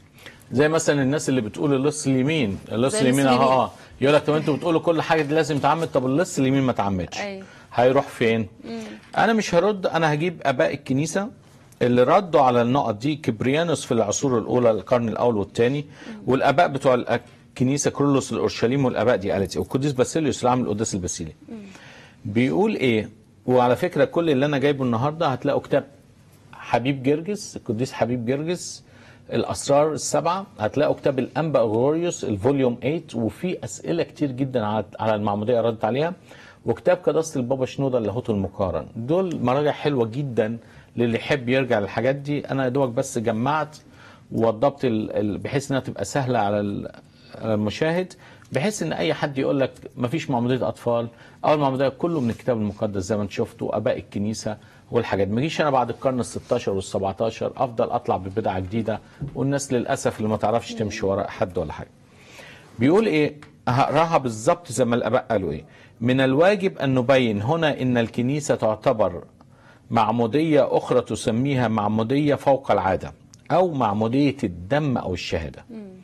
زي مثلا الناس اللي بتقول اللص اليمين اللص زي اليمين اللص اهو اليمين. اه يقول لك طب انتوا بتقولوا كل حاجه دي لازم تعمد طب اللص اليمين ما تعمدش أيوة. هيروح فين انا مش هرد انا هجيب اباء الكنيسه اللي ردوا على النقط دي كبريانوس في العصور الاولى القرن الاول والثاني والاباء بتوع الكنيسه كرولوس الاورشليم والاباء دي قالت ايه والقديس باسيليوس اللي عامل القداس الباسيلي بيقول ايه وعلى فكره كل اللي انا جايبه النهارده هتلاقوا كتاب حبيب جرجس القديس حبيب جرجس الاسرار السبعه هتلاقوا كتاب الانبا غوريوس الفوليوم 8 وفي اسئله كتير جدا على على المعموديه ردت عليها وكتاب قداسه البابا شنوده اللاهوت المقارن دول مراجع حلوه جدا للي يحب يرجع للحاجات دي انا يا دوبك بس جمعت ووضبت ال- ال- بحيث انها تبقى سهله على ال- على المشاهد بحيث ان اي حد يقول لك مفيش معموديه اطفال او المعموديه كله من الكتاب المقدس زي ما انت شفتوا اباء الكنيسه والحاجات ما اجيش انا بعد القرن ال 16 وال 17 افضل اطلع ببدعه جديده والناس للاسف اللي ما تعرفش تمشي وراء حد ولا حاجه بيقول ايه هقراها بالظبط زي ما الاباء قالوا ايه من الواجب ان نبين هنا ان الكنيسه تعتبر معموديه اخرى تسميها معموديه فوق العاده او معموديه الدم او الشهاده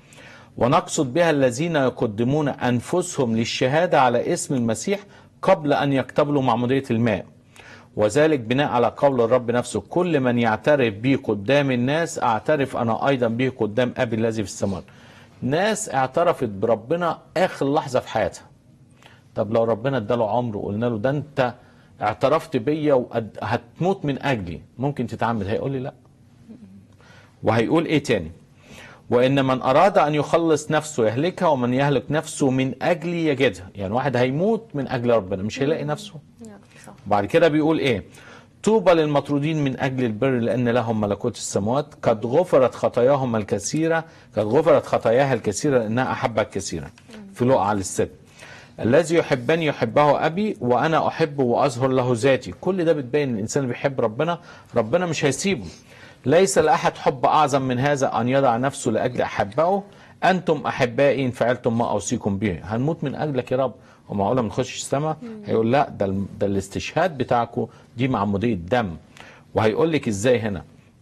ونقصد بها الذين يقدمون انفسهم للشهاده على اسم المسيح قبل ان يقتبلوا معموديه الماء وذلك بناء على قول الرب نفسه كل من يعترف بي قدام الناس اعترف انا ايضا به قدام ابي الذي في السماء ناس اعترفت بربنا اخر لحظه في حياتها طب لو ربنا اداله عمر وقلنا له ده انت اعترفت بيا وهتموت من اجلي ممكن تتعمد هيقول لي لا وهيقول ايه تاني وان من اراد ان يخلص نفسه يهلكها ومن يهلك نفسه من اجلي يجدها يعني واحد هيموت من اجل ربنا مش هيلاقي نفسه صح بعد كده بيقول ايه طوبى للمطرودين من اجل البر لان لهم ملكوت السماوات قد غفرت خطاياهم الكثيره قد غفرت خطاياها الكثيره لانها احبت كثيرا في لقعه للست الذي يحبني يحبه ابي وانا احبه واظهر له ذاتي كل ده بتبين ان الانسان اللي بيحب ربنا ربنا مش هيسيبه ليس لاحد حب اعظم من هذا ان يضع نفسه لاجل احبائه انتم احبائي ان فعلتم ما اوصيكم به هنموت من اجلك يا رب ومعقوله ما نخش السماء هيقول لا ده ال- ده الاستشهاد بتاعكم دي معموديه دم وهيقول لك ازاي هنا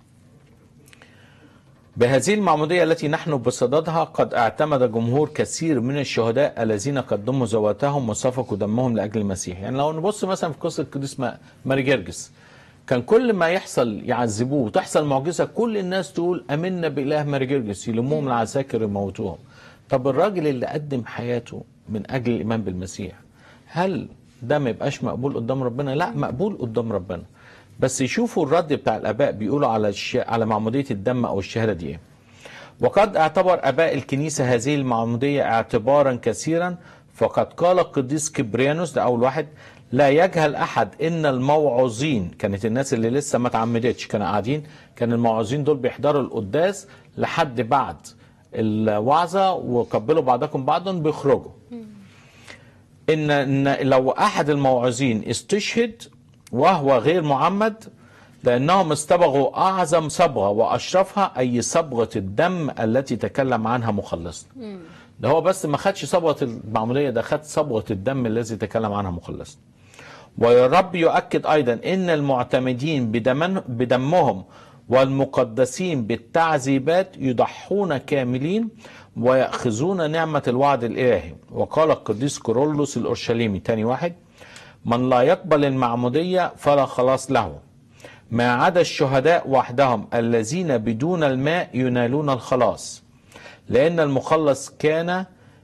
بهذه المعمودية التي نحن بصددها قد اعتمد جمهور كثير من الشهداء الذين قدموا ذواتهم وسفكوا دمهم لأجل المسيح يعني لو نبص مثلا في قصة القديس ما- ماري جرجس كان كل ما يحصل يعذبوه وتحصل معجزة كل الناس تقول أمنا بإله ماري جرجس يلموهم العساكر يموتوهم طب الراجل اللي قدم حياته من أجل الإيمان بالمسيح هل ده ما يبقاش مقبول قدام ربنا لا مقبول قدام ربنا بس يشوفوا الرد بتاع الاباء بيقولوا على الش... على معموديه الدم او الشهاده دي ايه وقد اعتبر اباء الكنيسه هذه المعموديه اعتبارا كثيرا فقد قال القديس كبريانوس ده اول واحد لا يجهل احد ان الموعظين كانت الناس اللي لسه ما اتعمدتش كانوا قاعدين كان الموعظين دول بيحضروا القداس لحد بعد الوعظه وقبلوا بعضكم بعضا بيخرجوا ان إن لو احد الموعظين استشهد وهو غير معمد لانهم استبغوا اعظم صبغه واشرفها اي صبغه الدم التي تكلم عنها مخلصنا ده هو بس ما خدش صبغه المعموديه ده خد صبغه الدم الذي تكلم عنها مخلصنا والرب يؤكد ايضا ان المعتمدين بدمن بدمهم والمقدسين بالتعذيبات يضحون كاملين ويأخذون نعمة الوعد الإلهي وقال القديس كورولوس الأورشليمي تاني واحد من لا يقبل المعمودية فلا خلاص له ما عدا الشهداء وحدهم الذين بدون الماء ينالون الخلاص لأن المخلص كان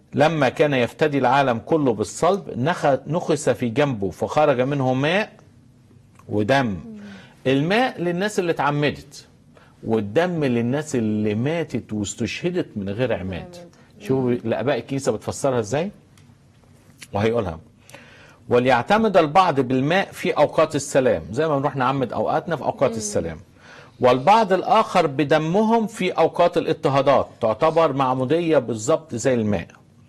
لما كان يفتدي العالم كله بالصلب نخ- نخس في جنبه فخرج منه ماء ودم الماء للناس اللي اتعمدت والدم للناس اللي ماتت واستشهدت من غير عماد شوفوا الاباء الكنيسه بتفسرها ازاي وهيقولها وليعتمد البعض بالماء في اوقات السلام زي ما بنروح نعمد اوقاتنا في اوقات السلام والبعض الاخر بدمهم في اوقات الاضطهادات تعتبر معموديه بالظبط زي الماء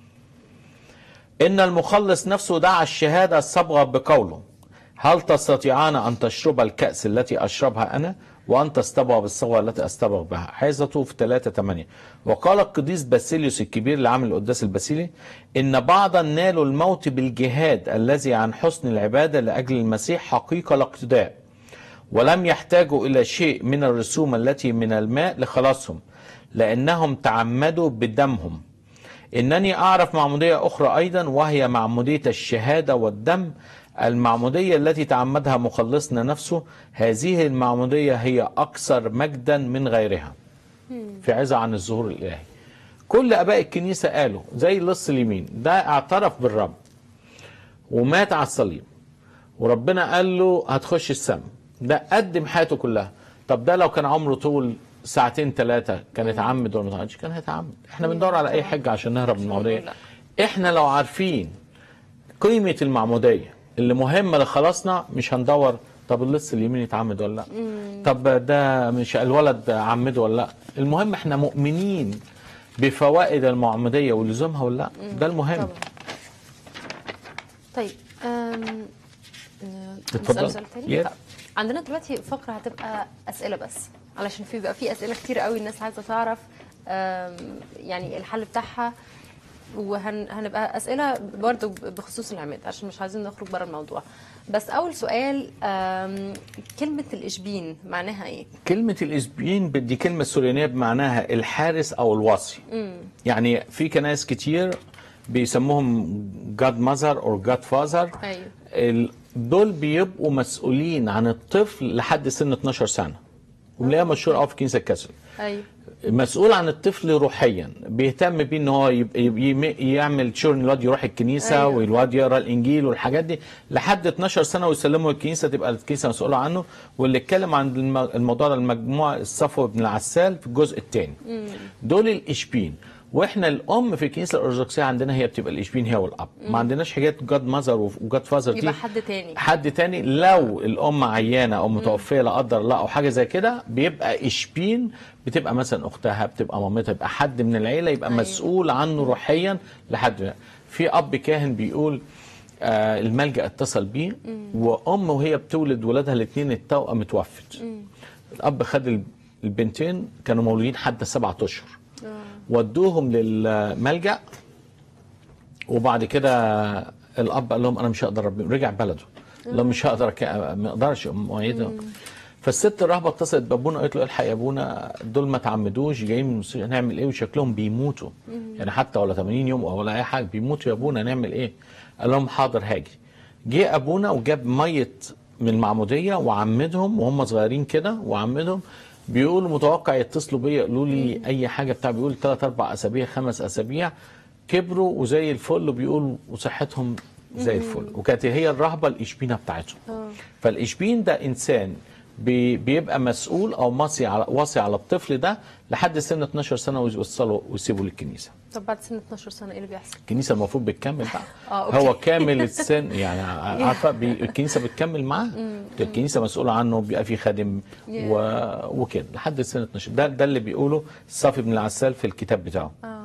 ان المخلص نفسه دعا الشهاده الصبغه بقوله هل تستطيعان ان تشرب الكاس التي اشربها انا وان تستبغى بالصبغه التي استبغ بها حيزته في 3 8 وقال القديس باسيليوس الكبير اللي عامل القداس الباسيلي ان بعضا نالوا الموت بالجهاد الذي عن حسن العباده لاجل المسيح حقيقه الاقتداء ولم يحتاجوا الى شيء من الرسوم التي من الماء لخلاصهم لانهم تعمدوا بدمهم انني اعرف معموديه اخرى ايضا وهي معموديه الشهاده والدم المعموديه التي تعمدها مخلصنا نفسه هذه المعموديه هي اكثر مجدا من غيرها في عظه عن الظهور الالهي كل اباء الكنيسه قالوا زي اللص اليمين ده اعترف بالرب ومات على الصليب وربنا قال له هتخش السماء ده قدم حياته كلها طب ده لو كان عمره طول ساعتين ثلاثة كان يتعمد ولا ما يتعمدش كان هيتعمد احنا بندور على اي حاجة عشان نهرب من المعمودية لا. احنا لو عارفين قيمة المعمودية اللي مهمة لخلاصنا مش هندور طب اللص اليمين يتعمد ولا لا طب ده مش الولد عمده ولا لا المهم احنا مؤمنين بفوائد المعمودية ولزومها ولا لا ده المهم طبعا طيب أم... اتفضل. نسأل سؤال تاني Yeah. طب. عندنا دلوقتي فقرة هتبقى أسئلة بس علشان في بقى في أسئلة كتير قوي الناس عايزة تعرف أم، يعني الحل بتاعها وهنبقى أسئلة برضو بخصوص العماد عشان مش عايزين نخرج بره الموضوع بس أول سؤال أم، كلمة الإشبين معناها إيه؟ كلمة الإسبيين بدي كلمة سوريانية بمعناها الحارس أو الوصي يعني في كنائس كتير بيسموهم جاد ماذر أو جاد فازر أيوه دول بيبقوا مسؤولين عن الطفل لحد سن 12 سنة وملاقيها مشهور قوي في الكنيسة الكاثوليك أيوه مسؤول عن الطفل روحيا بيهتم بيه ان هو يب- يب- يم- يعمل شغل ان الواد يروح الكنيسه أيوة. أيوة. والواد يقرا الانجيل والحاجات دي لحد 12 سنه ويسلمه الكنيسه تبقى الكنيسه مسؤوله عنه واللي اتكلم عن الم- الموضوع ده المجموعه الصفوه بن العسال في الجزء الثاني دول الاشبين واحنا الام في الكنيسه الارثوذكسيه عندنا هي بتبقى الاشبين هي والاب ما عندناش حاجات جاد ماذر وجاد فازر دي يبقى حد تاني حد تاني لو الام عيانه او متوفيه لا قدر الله او حاجه زي كده بيبقى اشبين بتبقى مثلا اختها بتبقى مامتها يبقى حد من العيله يبقى أيوة. مسؤول عنه روحيا لحد في اب كاهن بيقول آه الملجا اتصل بيه وام وهي بتولد ولادها الاثنين التوأم اتوفت الاب خد ال- البنتين كانوا مولودين حتى سبعة اشهر ودوهم للملجأ وبعد كده الاب قال لهم انا مش هقدر أربيهم. رجع بلده لو مش هقدر أك- ما اقدرش مؤيده فالست الرهبه اتصلت بابونا قالت له الحق يا ابونا دول ما تعمدوش جايين من المستشفى هنعمل ايه وشكلهم بيموتوا يعني حتى ولا 80 يوم او ولا اي حاجه بيموتوا يا ابونا نعمل ايه قال لهم حاضر هاجي جه ابونا وجاب ميه من المعموديه وعمدهم وهم صغيرين كده وعمدهم بيقولوا متوقع يتصلوا بيا يقولوا لي اي حاجه بتاع بيقول ثلاث اربع اسابيع خمس اسابيع كبروا وزي الفل وبيقولوا وصحتهم زي الفل وكانت هي الرهبه الاشبينه بتاعتهم فالاشبين ده انسان بي- بيبقى مسؤول او مصي على واصي على الطفل ده لحد سن 12 سنه ويوصله ويسيبه للكنيسه طب بعد سن 12 سنه ايه اللي بيحصل؟ الكنيسه المفروض بتكمل بقى آه، أوكي. هو كامل السن يعني عارفه بي- الكنيسه بتكمل معاه الكنيسه مسؤوله عنه بيبقى في خادم و... وكده لحد سن 12 ده ده اللي بيقوله صافي بن العسال في الكتاب بتاعه اه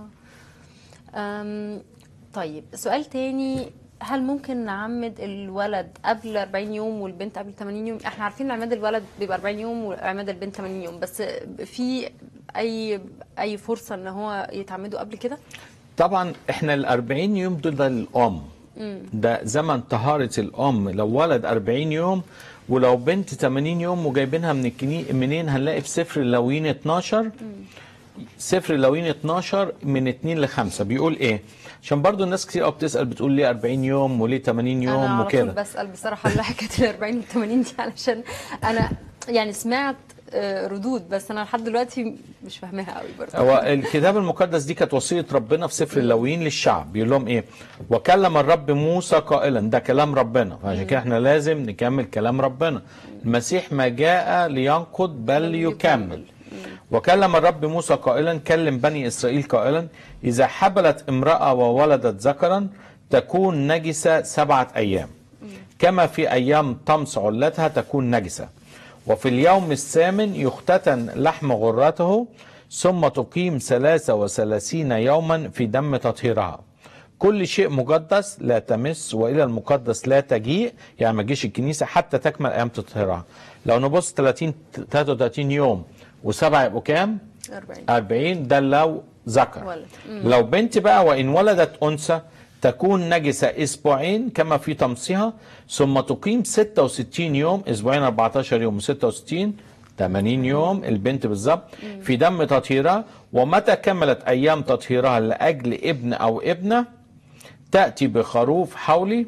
أم طيب سؤال تاني هل ممكن نعمد الولد قبل 40 يوم والبنت قبل 80 يوم احنا عارفين عماد الولد بيبقى 40 يوم وعماد البنت 80 يوم بس في اي اي فرصه ان هو يتعمدوا قبل كده طبعا احنا ال 40 يوم دول ده الام ده زمن طهاره الام لو ولد 40 يوم ولو بنت 80 يوم وجايبينها من الكني منين هنلاقي في سفر اللاويين 12 سفر اللاويين 12 من 2 ل 5 بيقول ايه عشان برضو الناس كتير قوي بتسال بتقول ليه 40 يوم وليه 80 انا يوم على طول وكده بسال بصراحه اللي حكايه ال 40 وال 80 دي علشان انا يعني سمعت آه، ردود بس انا لحد دلوقتي مش فاهماها قوي برضه هو الكتاب المقدس دي كانت وصيه ربنا في سفر اللاويين للشعب بيقول لهم ايه وكلم الرب موسى قائلا ده كلام ربنا فعشان كده احنا لازم نكمل كلام ربنا المسيح ما جاء لينقض بل يكمل وكلم الرب موسى قائلا كلم بني اسرائيل قائلا اذا حبلت امراه وولدت ذكرا تكون نجسه سبعه ايام كما في ايام طمس علتها تكون نجسه وفي اليوم الثامن يختتن لحم غرته ثم تقيم ثلاثة وثلاثين يوما في دم تطهيرها كل شيء مقدس لا تمس وإلى المقدس لا تجيء يعني ما تجيش الكنيسة حتى تكمل أيام تطهيرها لو نبص 30 33 يوم وسبعة يبقوا كام؟ 40 40 ده لو ذكر ولد. لو بنت بقى وإن ولدت أنثى تكون نجسة أسبوعين كما في طمسها ثم تقيم 66 يوم أسبوعين 14 يوم و66 80 يوم البنت بالظبط في دم تطهيرها ومتى كملت أيام تطهيرها لأجل ابن أو ابنة تأتي بخروف حولي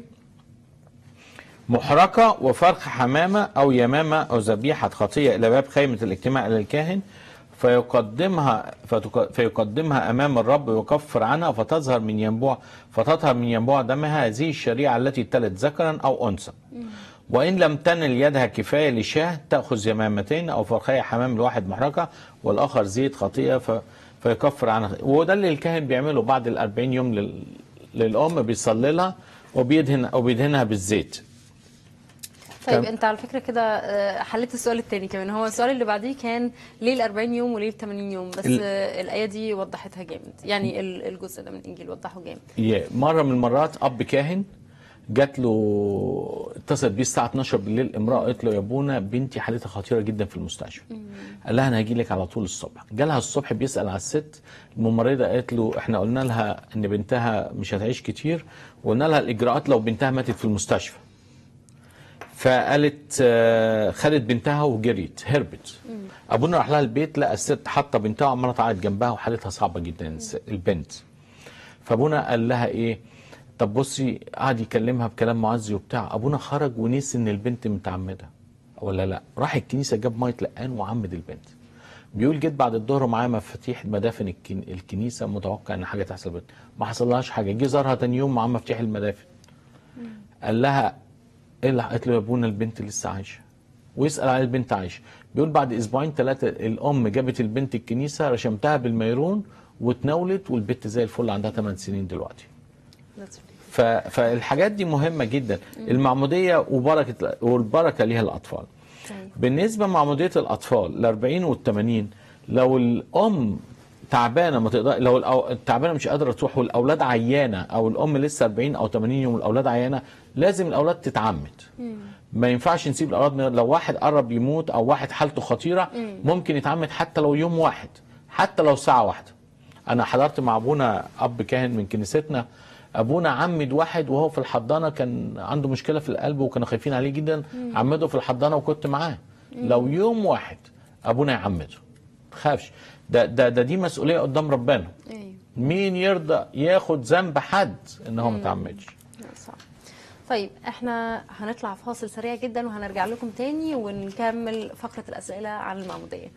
محرقة وفرخ حمامة أو يمامة أو ذبيحة خطية إلى باب خيمة الاجتماع إلى الكاهن فيقدمها فتك- فيقدمها أمام الرب ويكفر عنها فتظهر من ينبوع فتطهر من ينبوع دمها هذه الشريعة التي تلت ذكرا أو أنثى وإن لم تنل يدها كفاية لشاه تأخذ يمامتين أو فرخية حمام الواحد محرقة والآخر زيت خطيئة ف... فيكفر عنها وده اللي الكاهن بيعمله بعد الأربعين يوم لل... للأم بيصلي لها وبيدهن وبيدهنها بالزيت طيب تمام. انت على فكره كده آه، حليت السؤال الثاني كمان هو السؤال اللي بعديه كان ليه ال 40 يوم وليه ال 80 يوم بس ال- آه، الايه دي وضحتها جامد يعني ال- الجزء ده من الانجيل وضحه جامد ي- مرة من المرات أب كاهن جات له اتصلت بيه الساعة 12 بالليل امرأة قالت له يا ابونا بنتي حالتها خطيرة جدا في المستشفى قال لها أنا هاجي لك على طول الصبح جالها الصبح بيسأل على الست الممرضة قالت له احنا قلنا لها إن بنتها مش هتعيش كتير وقلنا لها الإجراءات لو بنتها ماتت في المستشفى فقالت آه، خدت بنتها وجريت هربت ابونا راح لها البيت لقى الست حاطه بنتها وعماله تعيط جنبها وحالتها صعبه جدا الس- البنت فابونا قال لها ايه طب بصي قعد يكلمها بكلام معزي وبتاع ابونا خرج ونسي ان البنت متعمده ولا لا راح الكنيسه جاب ميه لقان وعمد البنت بيقول جيت بعد الظهر معايا مفاتيح مدافن الكن... الكنيسه متوقع ان حاجه تحصل بنت ما حصلهاش حاجه جه زارها تاني يوم معاه مفتاح المدافن قال لها ايه اللي قالت له يا ابونا البنت لسه عايشه ويسال على البنت عايشه بيقول بعد اسبوعين ثلاثه الام جابت البنت الكنيسه رشمتها بالميرون واتناولت والبنت زي الفل عندها 8 سنين دلوقتي That's really ف... فالحاجات دي مهمه جدا المعموديه وبركه والبركه ليها الاطفال طيب. بالنسبه لمعموديه الاطفال ال 40 وال 80 لو الام تعبانه ما تقدر لو الأو- التعبانه مش قادره تروح والاولاد عيانه او الام لسه 40 او 80 يوم والاولاد عيانه لازم الاولاد تتعمد ما ينفعش نسيب الاولاد من- لو واحد قرب يموت او واحد حالته خطيره ممكن يتعمد حتى لو يوم واحد حتى لو ساعه واحده انا حضرت مع ابونا اب كاهن من كنيستنا ابونا عمد واحد وهو في الحضانه كان عنده مشكله في القلب وكانوا خايفين عليه جدا عمده في الحضانه وكنت معاه لو يوم واحد ابونا يعمده تخافش ده ده ده دي مسؤوليه قدام ربنا ايوه مين يرضى ياخد ذنب حد ان هو ما تعمدش لا، صح طيب احنا هنطلع فاصل سريع جدا وهنرجع لكم تاني ونكمل فقره الاسئله عن المعموديه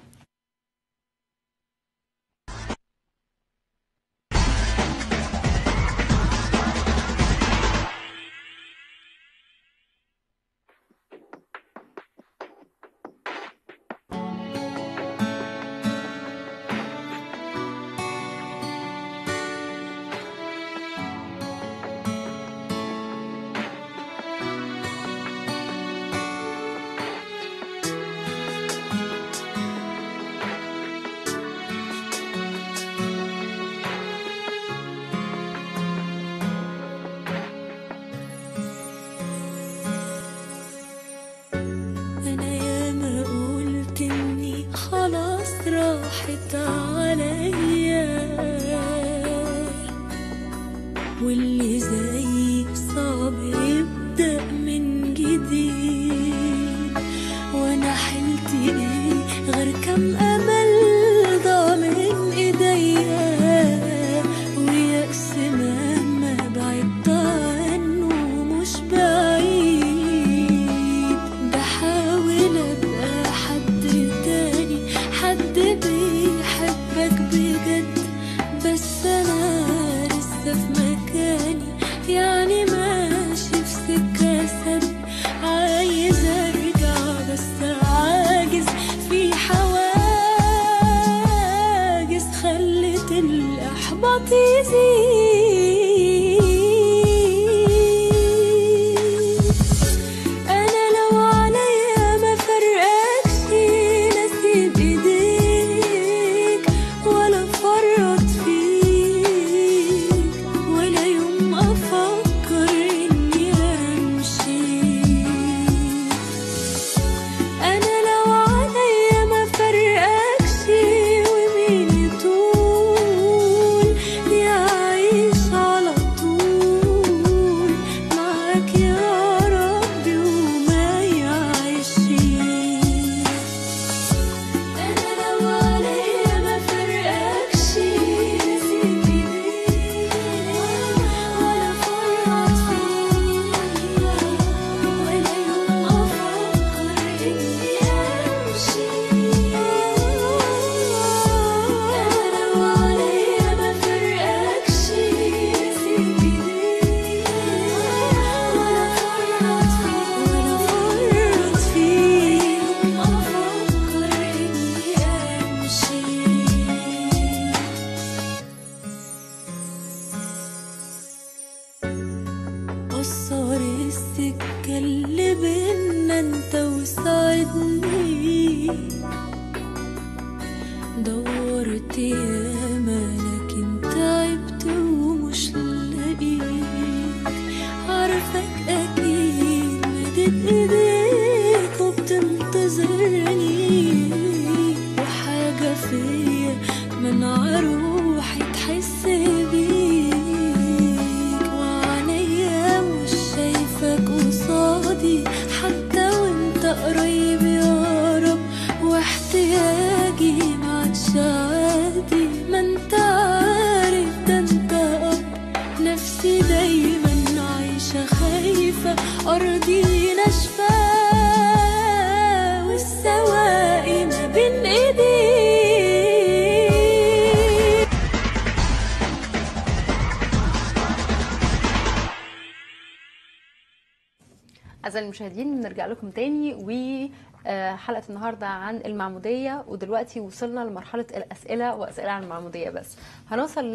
أنا ياما قلت إني خلاص راحت عليا واللي زي صعب يبدأ من جديد وأنا حلت إيه غير كم أمل ضاع من إيديا ويأس مهما بعدت عنه مش بعيد بحاول أبقى حد بينا انت وساعدني دورت ياما لكن تعبت ومش لاقيك عارفك اكيد مدت ايديك وبتنتظرني وحاجة فيا منع روحي تحس بيك وعليا مش شايفك قصادي حتى وانت قريب يا رب واحتياجي معادش عادي ما انت عارف ده انت اب نفسي دايما عايشة خايفة أرضي ناشفة والسواقي ما بين ايديك أعزائي المشاهدين بنرجع لكم تاني وحلقة النهاردة عن المعمودية ودلوقتي وصلنا لمرحلة الأسئلة وأسئلة عن المعمودية بس هنوصل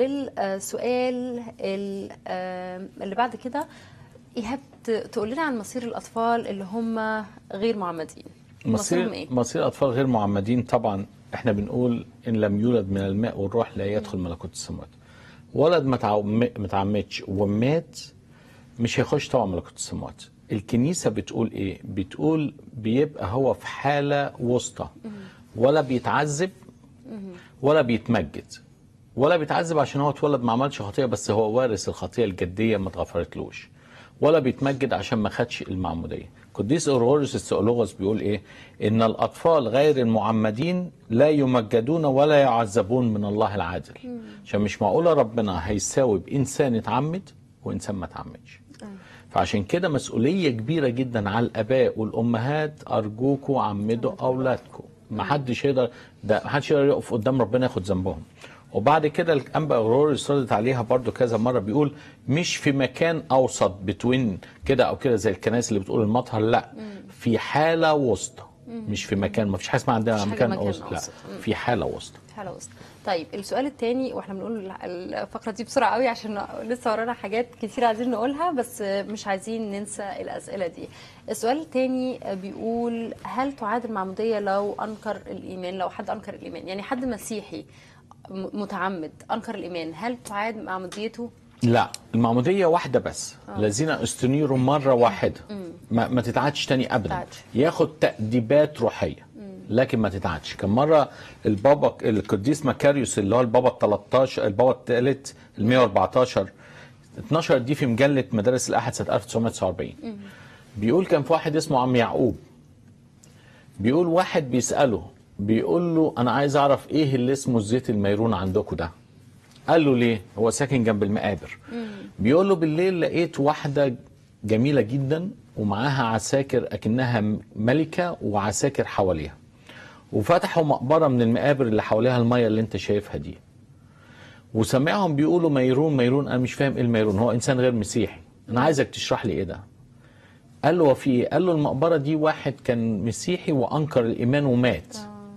للسؤال ال- آه، اللي بعد كده إيهاب ت- تقول لنا عن مصير الأطفال اللي هم غير معمدين مصيرهم مصير إيه؟ مصير الاطفال غير معمدين طبعا احنا بنقول ان لم يولد من الماء والروح لا يدخل ملكوت السماوات ولد ما تعو- ما تعمدش ومات مش هيخش طبعا ملكوت السماوات الكنيسه بتقول ايه بتقول بيبقى هو في حاله وسطى ولا بيتعذب ولا بيتمجد ولا بيتعذب عشان هو اتولد ما عملش خطيه بس هو وارث الخطيه الجديه ما اتغفرتلوش ولا بيتمجد عشان ما خدش المعموديه قديس اورغوريوس السؤولوغوس بيقول ايه ان الاطفال غير المعمدين لا يمجدون ولا يعذبون من الله العادل عشان مش معقوله ربنا هيساوي بانسان اتعمد وانسان ما اتعمدش فعشان كده مسؤولية كبيرة جدا على الآباء والأمهات أرجوكوا عمدوا أولادكم ما حدش يقدر ده ما حدش يقدر يقف قدام ربنا ياخد ذنبهم وبعد كده الأنبا أغرور ردت عليها برضو كذا مرة بيقول مش في مكان أوسط بتوين كده أو كده زي الكنائس اللي بتقول المطهر لا في حالة وسطى مش في مكان ما فيش حاجة اسمها عندنا مفيش حاجة مكان مكان أوسط لا أوسط. مم. في حالة وسطى حلو وسط طيب السؤال الثاني واحنا بنقول الفقره دي بسرعه قوي عشان لسه ورانا حاجات كتير عايزين نقولها بس مش عايزين ننسى الاسئله دي السؤال الثاني بيقول هل تعاد المعموديه لو انكر الايمان لو حد انكر الايمان يعني حد مسيحي م- متعمد انكر الايمان هل تعاد معموديته لا المعمودية واحدة بس الذين استنيروا مرة واحدة ما, ما تتعادش تاني أبدا تتعادش. ياخد تأديبات روحية لكن ما تتعادش كان مرة البابا القديس مكاريوس اللي هو البابا ال 13 البابا الثالث ال 114 12 دي في مجلة مدارس الأحد سنة 1949 بيقول كان في واحد اسمه عم يعقوب بيقول واحد بيسأله بيقول له أنا عايز أعرف إيه اللي اسمه الزيت الميرون عندكم ده قال له ليه هو ساكن جنب المقابر بيقول له بالليل لقيت واحدة جميلة جدا ومعاها عساكر أكنها ملكة وعساكر حواليها وفتحوا مقبرة من المقابر اللي حواليها المية اللي انت شايفها دي وسمعهم بيقولوا ميرون ميرون انا مش فاهم ايه الميرون هو انسان غير مسيحي انا عايزك تشرح لي ايه ده قال له وفي ايه قال له المقبرة دي واحد كان مسيحي وانكر الايمان ومات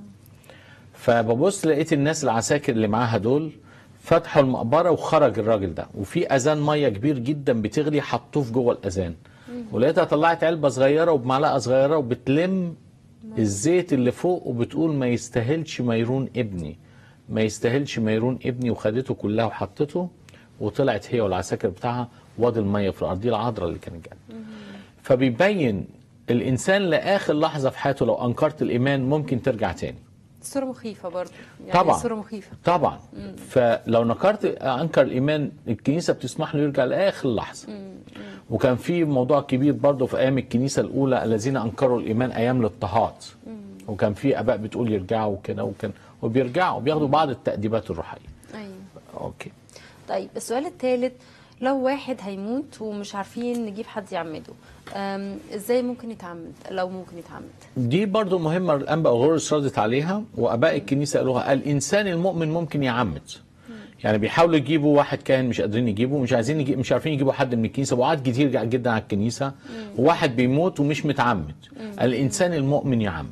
فببص لقيت الناس العساكر اللي معاها دول فتحوا المقبره وخرج الراجل ده وفي اذان ميه كبير جدا بتغلي حطوه في جوه الاذان ولقيتها طلعت علبه صغيره وبمعلقه صغيره وبتلم الزيت اللي فوق وبتقول ما يستاهلش ميرون ابني ما يستاهلش ميرون ابني وخدته كلها وحطته وطلعت هي والعساكر بتاعها وادي الميه في الارضيه العذراء اللي كانت جنب فبيبين الانسان لاخر لحظه في حياته لو انكرت الايمان ممكن ترجع تاني صوره مخيفه برضه يعني طبعا صوره مخيفه طبعا فلو نكرت انكر الايمان الكنيسه بتسمح له يرجع لاخر لحظه وكان في موضوع كبير برضه في ايام الكنيسه الاولى الذين انكروا الايمان ايام الاضطهاد وكان في اباء بتقول يرجعوا وكده وكان وبيرجعوا بياخدوا بعض التاديبات الروحيه ايوه اوكي طيب السؤال الثالث لو واحد هيموت ومش عارفين نجيب حد يعمده أم، ازاي ممكن يتعمد لو ممكن يتعمد دي برضو مهمة الأنبا غورس ردت عليها وأباء الكنيسة قالوها الإنسان المؤمن ممكن يعمد يعني بيحاولوا يجيبوا واحد كاهن مش قادرين يجيبوا مش عايزين يجيب مش عارفين يجيبوا حد من الكنيسة وقعد كتير جدا على الكنيسة وواحد بيموت ومش متعمد الإنسان المؤمن يعمد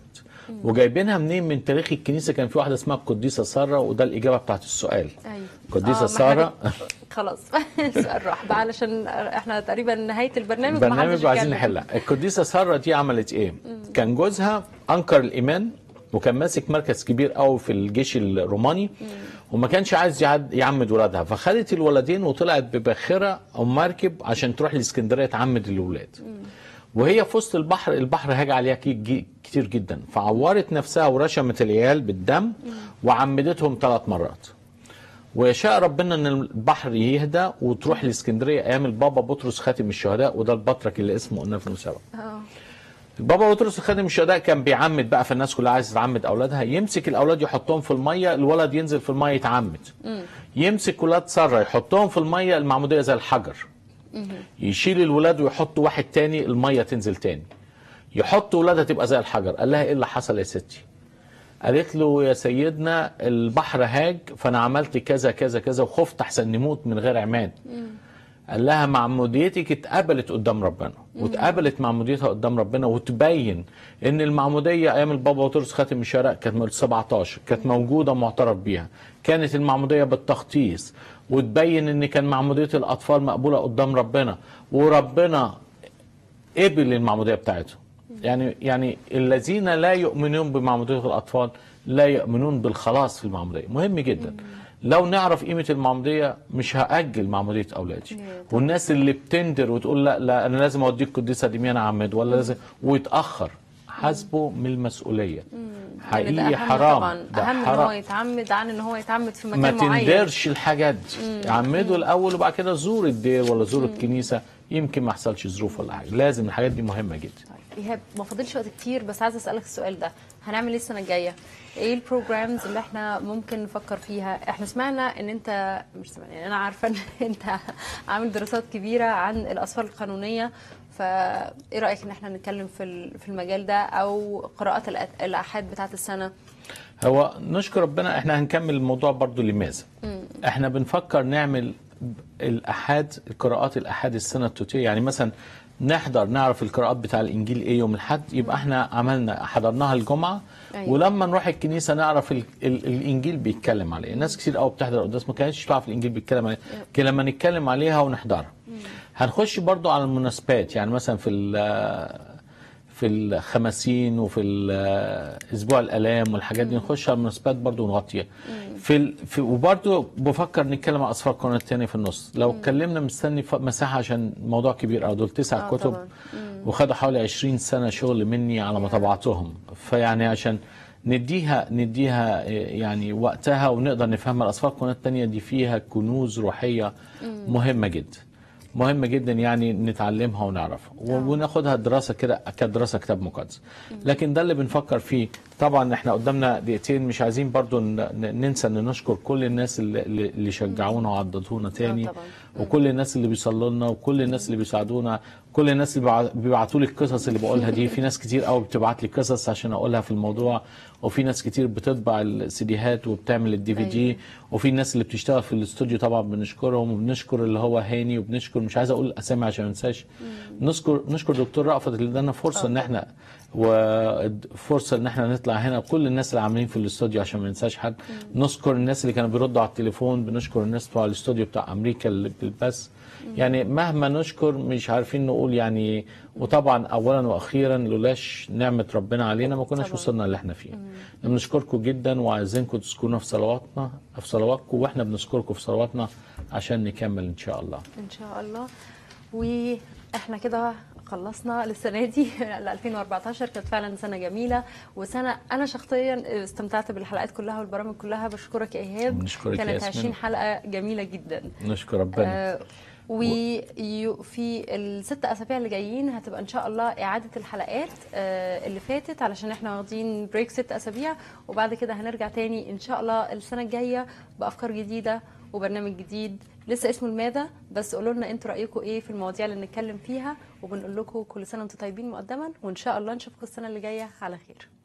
وجايبينها منين من تاريخ الكنيسه كان في واحده اسمها القديسه ساره وده الاجابه بتاعت السؤال ايوه القديسه آه، ما ساره إحنا- خلاص السؤال راح بقى علشان احنا تقريبا نهايه البرنامج برنامج ومحدش وعايزين يتكلم. نحلها القديسه ساره دي عملت ايه كان جوزها انكر الايمان وكان ماسك مركز كبير قوي في الجيش الروماني وما كانش عايز يعد- يعمد ولادها فخدت الولدين وطلعت بباخره او مركب عشان تروح الاسكندريه تعمد الولاد وهي في وسط البحر البحر هاج عليها كي- جي- كتير جدا فعورت نفسها ورشمت العيال بالدم وعمدتهم ثلاث مرات ويشاء ربنا ان البحر يهدى وتروح الاسكندريه ايام البابا بطرس خاتم الشهداء وده البطرك اللي اسمه قلنا في المسابقه اه البابا بطرس خادم الشهداء كان بيعمد بقى فالناس كلها عايزه تعمد اولادها يمسك الاولاد يحطهم في الميه الولد ينزل في الميه يتعمد يمسك ولاد ساره يحطهم في الميه المعموديه زي الحجر يشيل الولاد ويحط واحد تاني الميه تنزل تاني يحط ولادها تبقى زي الحجر قال لها ايه اللي حصل يا ستي قالت له يا سيدنا البحر هاج فانا عملت كذا كذا كذا وخفت احسن نموت من غير عماد قال لها معموديتك اتقبلت قدام ربنا واتقبلت معموديتها قدام ربنا وتبين ان المعموديه ايام البابا بطرس خاتم الشرق كانت من 17 كانت موجوده معترف بيها كانت المعموديه بالتخطيص وتبين ان كان معموديه الاطفال مقبوله قدام ربنا وربنا قبل المعموديه بتاعتهم يعني يعني الذين لا يؤمنون بمعموديه الاطفال لا يؤمنون بالخلاص في المعموديه مهم جدا لو نعرف قيمه المعموديه مش هاجل معموديه اولادي والناس اللي بتندر وتقول لا لا انا لازم اوديك القديسه ديميان عمد ولا لازم ويتاخر حاسبه من المسؤوليه يعني ده حقيقي أهم حرام طبعا ده اهم ان حرام. هو يتعمد عن ان هو يتعمد في ما مكان معين تندرش الحاجات دي عمده الاول وبعد كده زور الدير ولا زور الكنيسه يمكن ما يحصلش ظروف ولا حاجه لازم الحاجات دي مهمه جدا طيب ايهاب ما فاضلش وقت كتير بس عايزه اسالك السؤال ده هنعمل ايه السنه الجايه ايه البروجرامز اللي احنا ممكن نفكر فيها احنا سمعنا ان انت مش سمعنا يعني انا عارفه ان انت عامل دراسات كبيره عن الاطفال القانونيه فايه رايك ان احنا نتكلم في ال- في المجال ده او قراءات الأ- الاحاد بتاعه السنه هو نشكر ربنا احنا هنكمل الموضوع برضو لماذا احنا بنفكر نعمل الاحاد قراءات الاحاد السنه التوتيه يعني مثلا نحضر نعرف القراءات بتاع الانجيل ايه يوم الاحد يبقى احنا عملنا حضرناها الجمعه أيوة. ولما نروح الكنيسه نعرف ال ال الانجيل بيتكلم على ايه ناس كتير قوي بتحضر قداس ما كانتش تعرف الانجيل بيتكلم على ايه لكن لما نتكلم عليها ونحضرها هنخش برضو على المناسبات يعني مثلا في ال- في الخمسين وفي ال- اسبوع الالام والحاجات دي نخش على المناسبات برضو ونغطيها في, ال... في وبرضو بفكر نتكلم على اصفار القرن الثاني في النص لو اتكلمنا مستني ف- مساحه عشان موضوع كبير قوي دول تسع آه كتب طبعاً. وخدوا حوالي 20 سنه شغل مني على ما طبعتهم فيعني عشان نديها نديها يعني وقتها ونقدر نفهمها الاصفار القرن الثانيه دي فيها كنوز روحيه مهمه جدا مهم جدا يعني نتعلمها ونعرفها و- وناخدها دراسه كده كدراسه كتاب مقدس لكن ده اللي بنفكر فيه طبعا احنا قدامنا دقيقتين مش عايزين برضو ن- ن- ننسى ان نشكر كل الناس اللي, اللي اللي شجعونا وعضدونا تاني طبعاً. وكل الناس اللي بيصلوا لنا وكل الناس اللي بيساعدونا كل الناس اللي بيبع- بيبعتوا لي القصص اللي بقولها دي في ناس كتير قوي بتبعت لي قصص عشان اقولها في الموضوع وفي ناس كتير بتطبع السيديهات وبتعمل الدي في دي وفي الناس اللي بتشتغل في الاستوديو طبعا بنشكرهم وبنشكر اللي هو هاني وبنشكر مش عايز اقول اسامي عشان ما انساش نشكر نشكر دكتور رأفت اللي ادانا فرصه ان احنا وفرصه ان احنا نطلع هنا كل الناس اللي عاملين في الاستوديو عشان ما ننساش حد نشكر الناس اللي كانوا بيردوا على التليفون بنشكر الناس بتوع الاستوديو بتاع امريكا اللي بالبث يعني مهما نشكر مش عارفين نقول يعني وطبعا اولا واخيرا لولاش نعمه ربنا علينا ما كناش طبعاً. وصلنا اللي احنا فيه بنشكركم جدا وعايزينكم تذكرونا في صلواتنا في صلواتكم واحنا بنذكركم في صلواتنا عشان نكمل ان شاء الله ان شاء الله واحنا كده خلصنا للسنه دي ل 2014 كانت فعلا سنه جميله وسنه انا شخصيا استمتعت بالحلقات كلها والبرامج كلها بشكرك يا ايهاب بنشكرك يا كانت ياسمين. 20 حلقه جميله جدا نشكر ربنا آه، وفي الست اسابيع اللي جايين هتبقى ان شاء الله اعاده الحلقات آه، اللي فاتت علشان احنا واخدين بريك ست اسابيع وبعد كده هنرجع تاني ان شاء الله السنه الجايه بافكار جديده وبرنامج جديد لسه اسمه الماذا بس قولوا لنا انتوا رايكم ايه في المواضيع اللي نتكلم فيها وبنقول لكم كل سنه وانتم طيبين مقدما وان شاء الله نشوفكم السنه اللي جايه على خير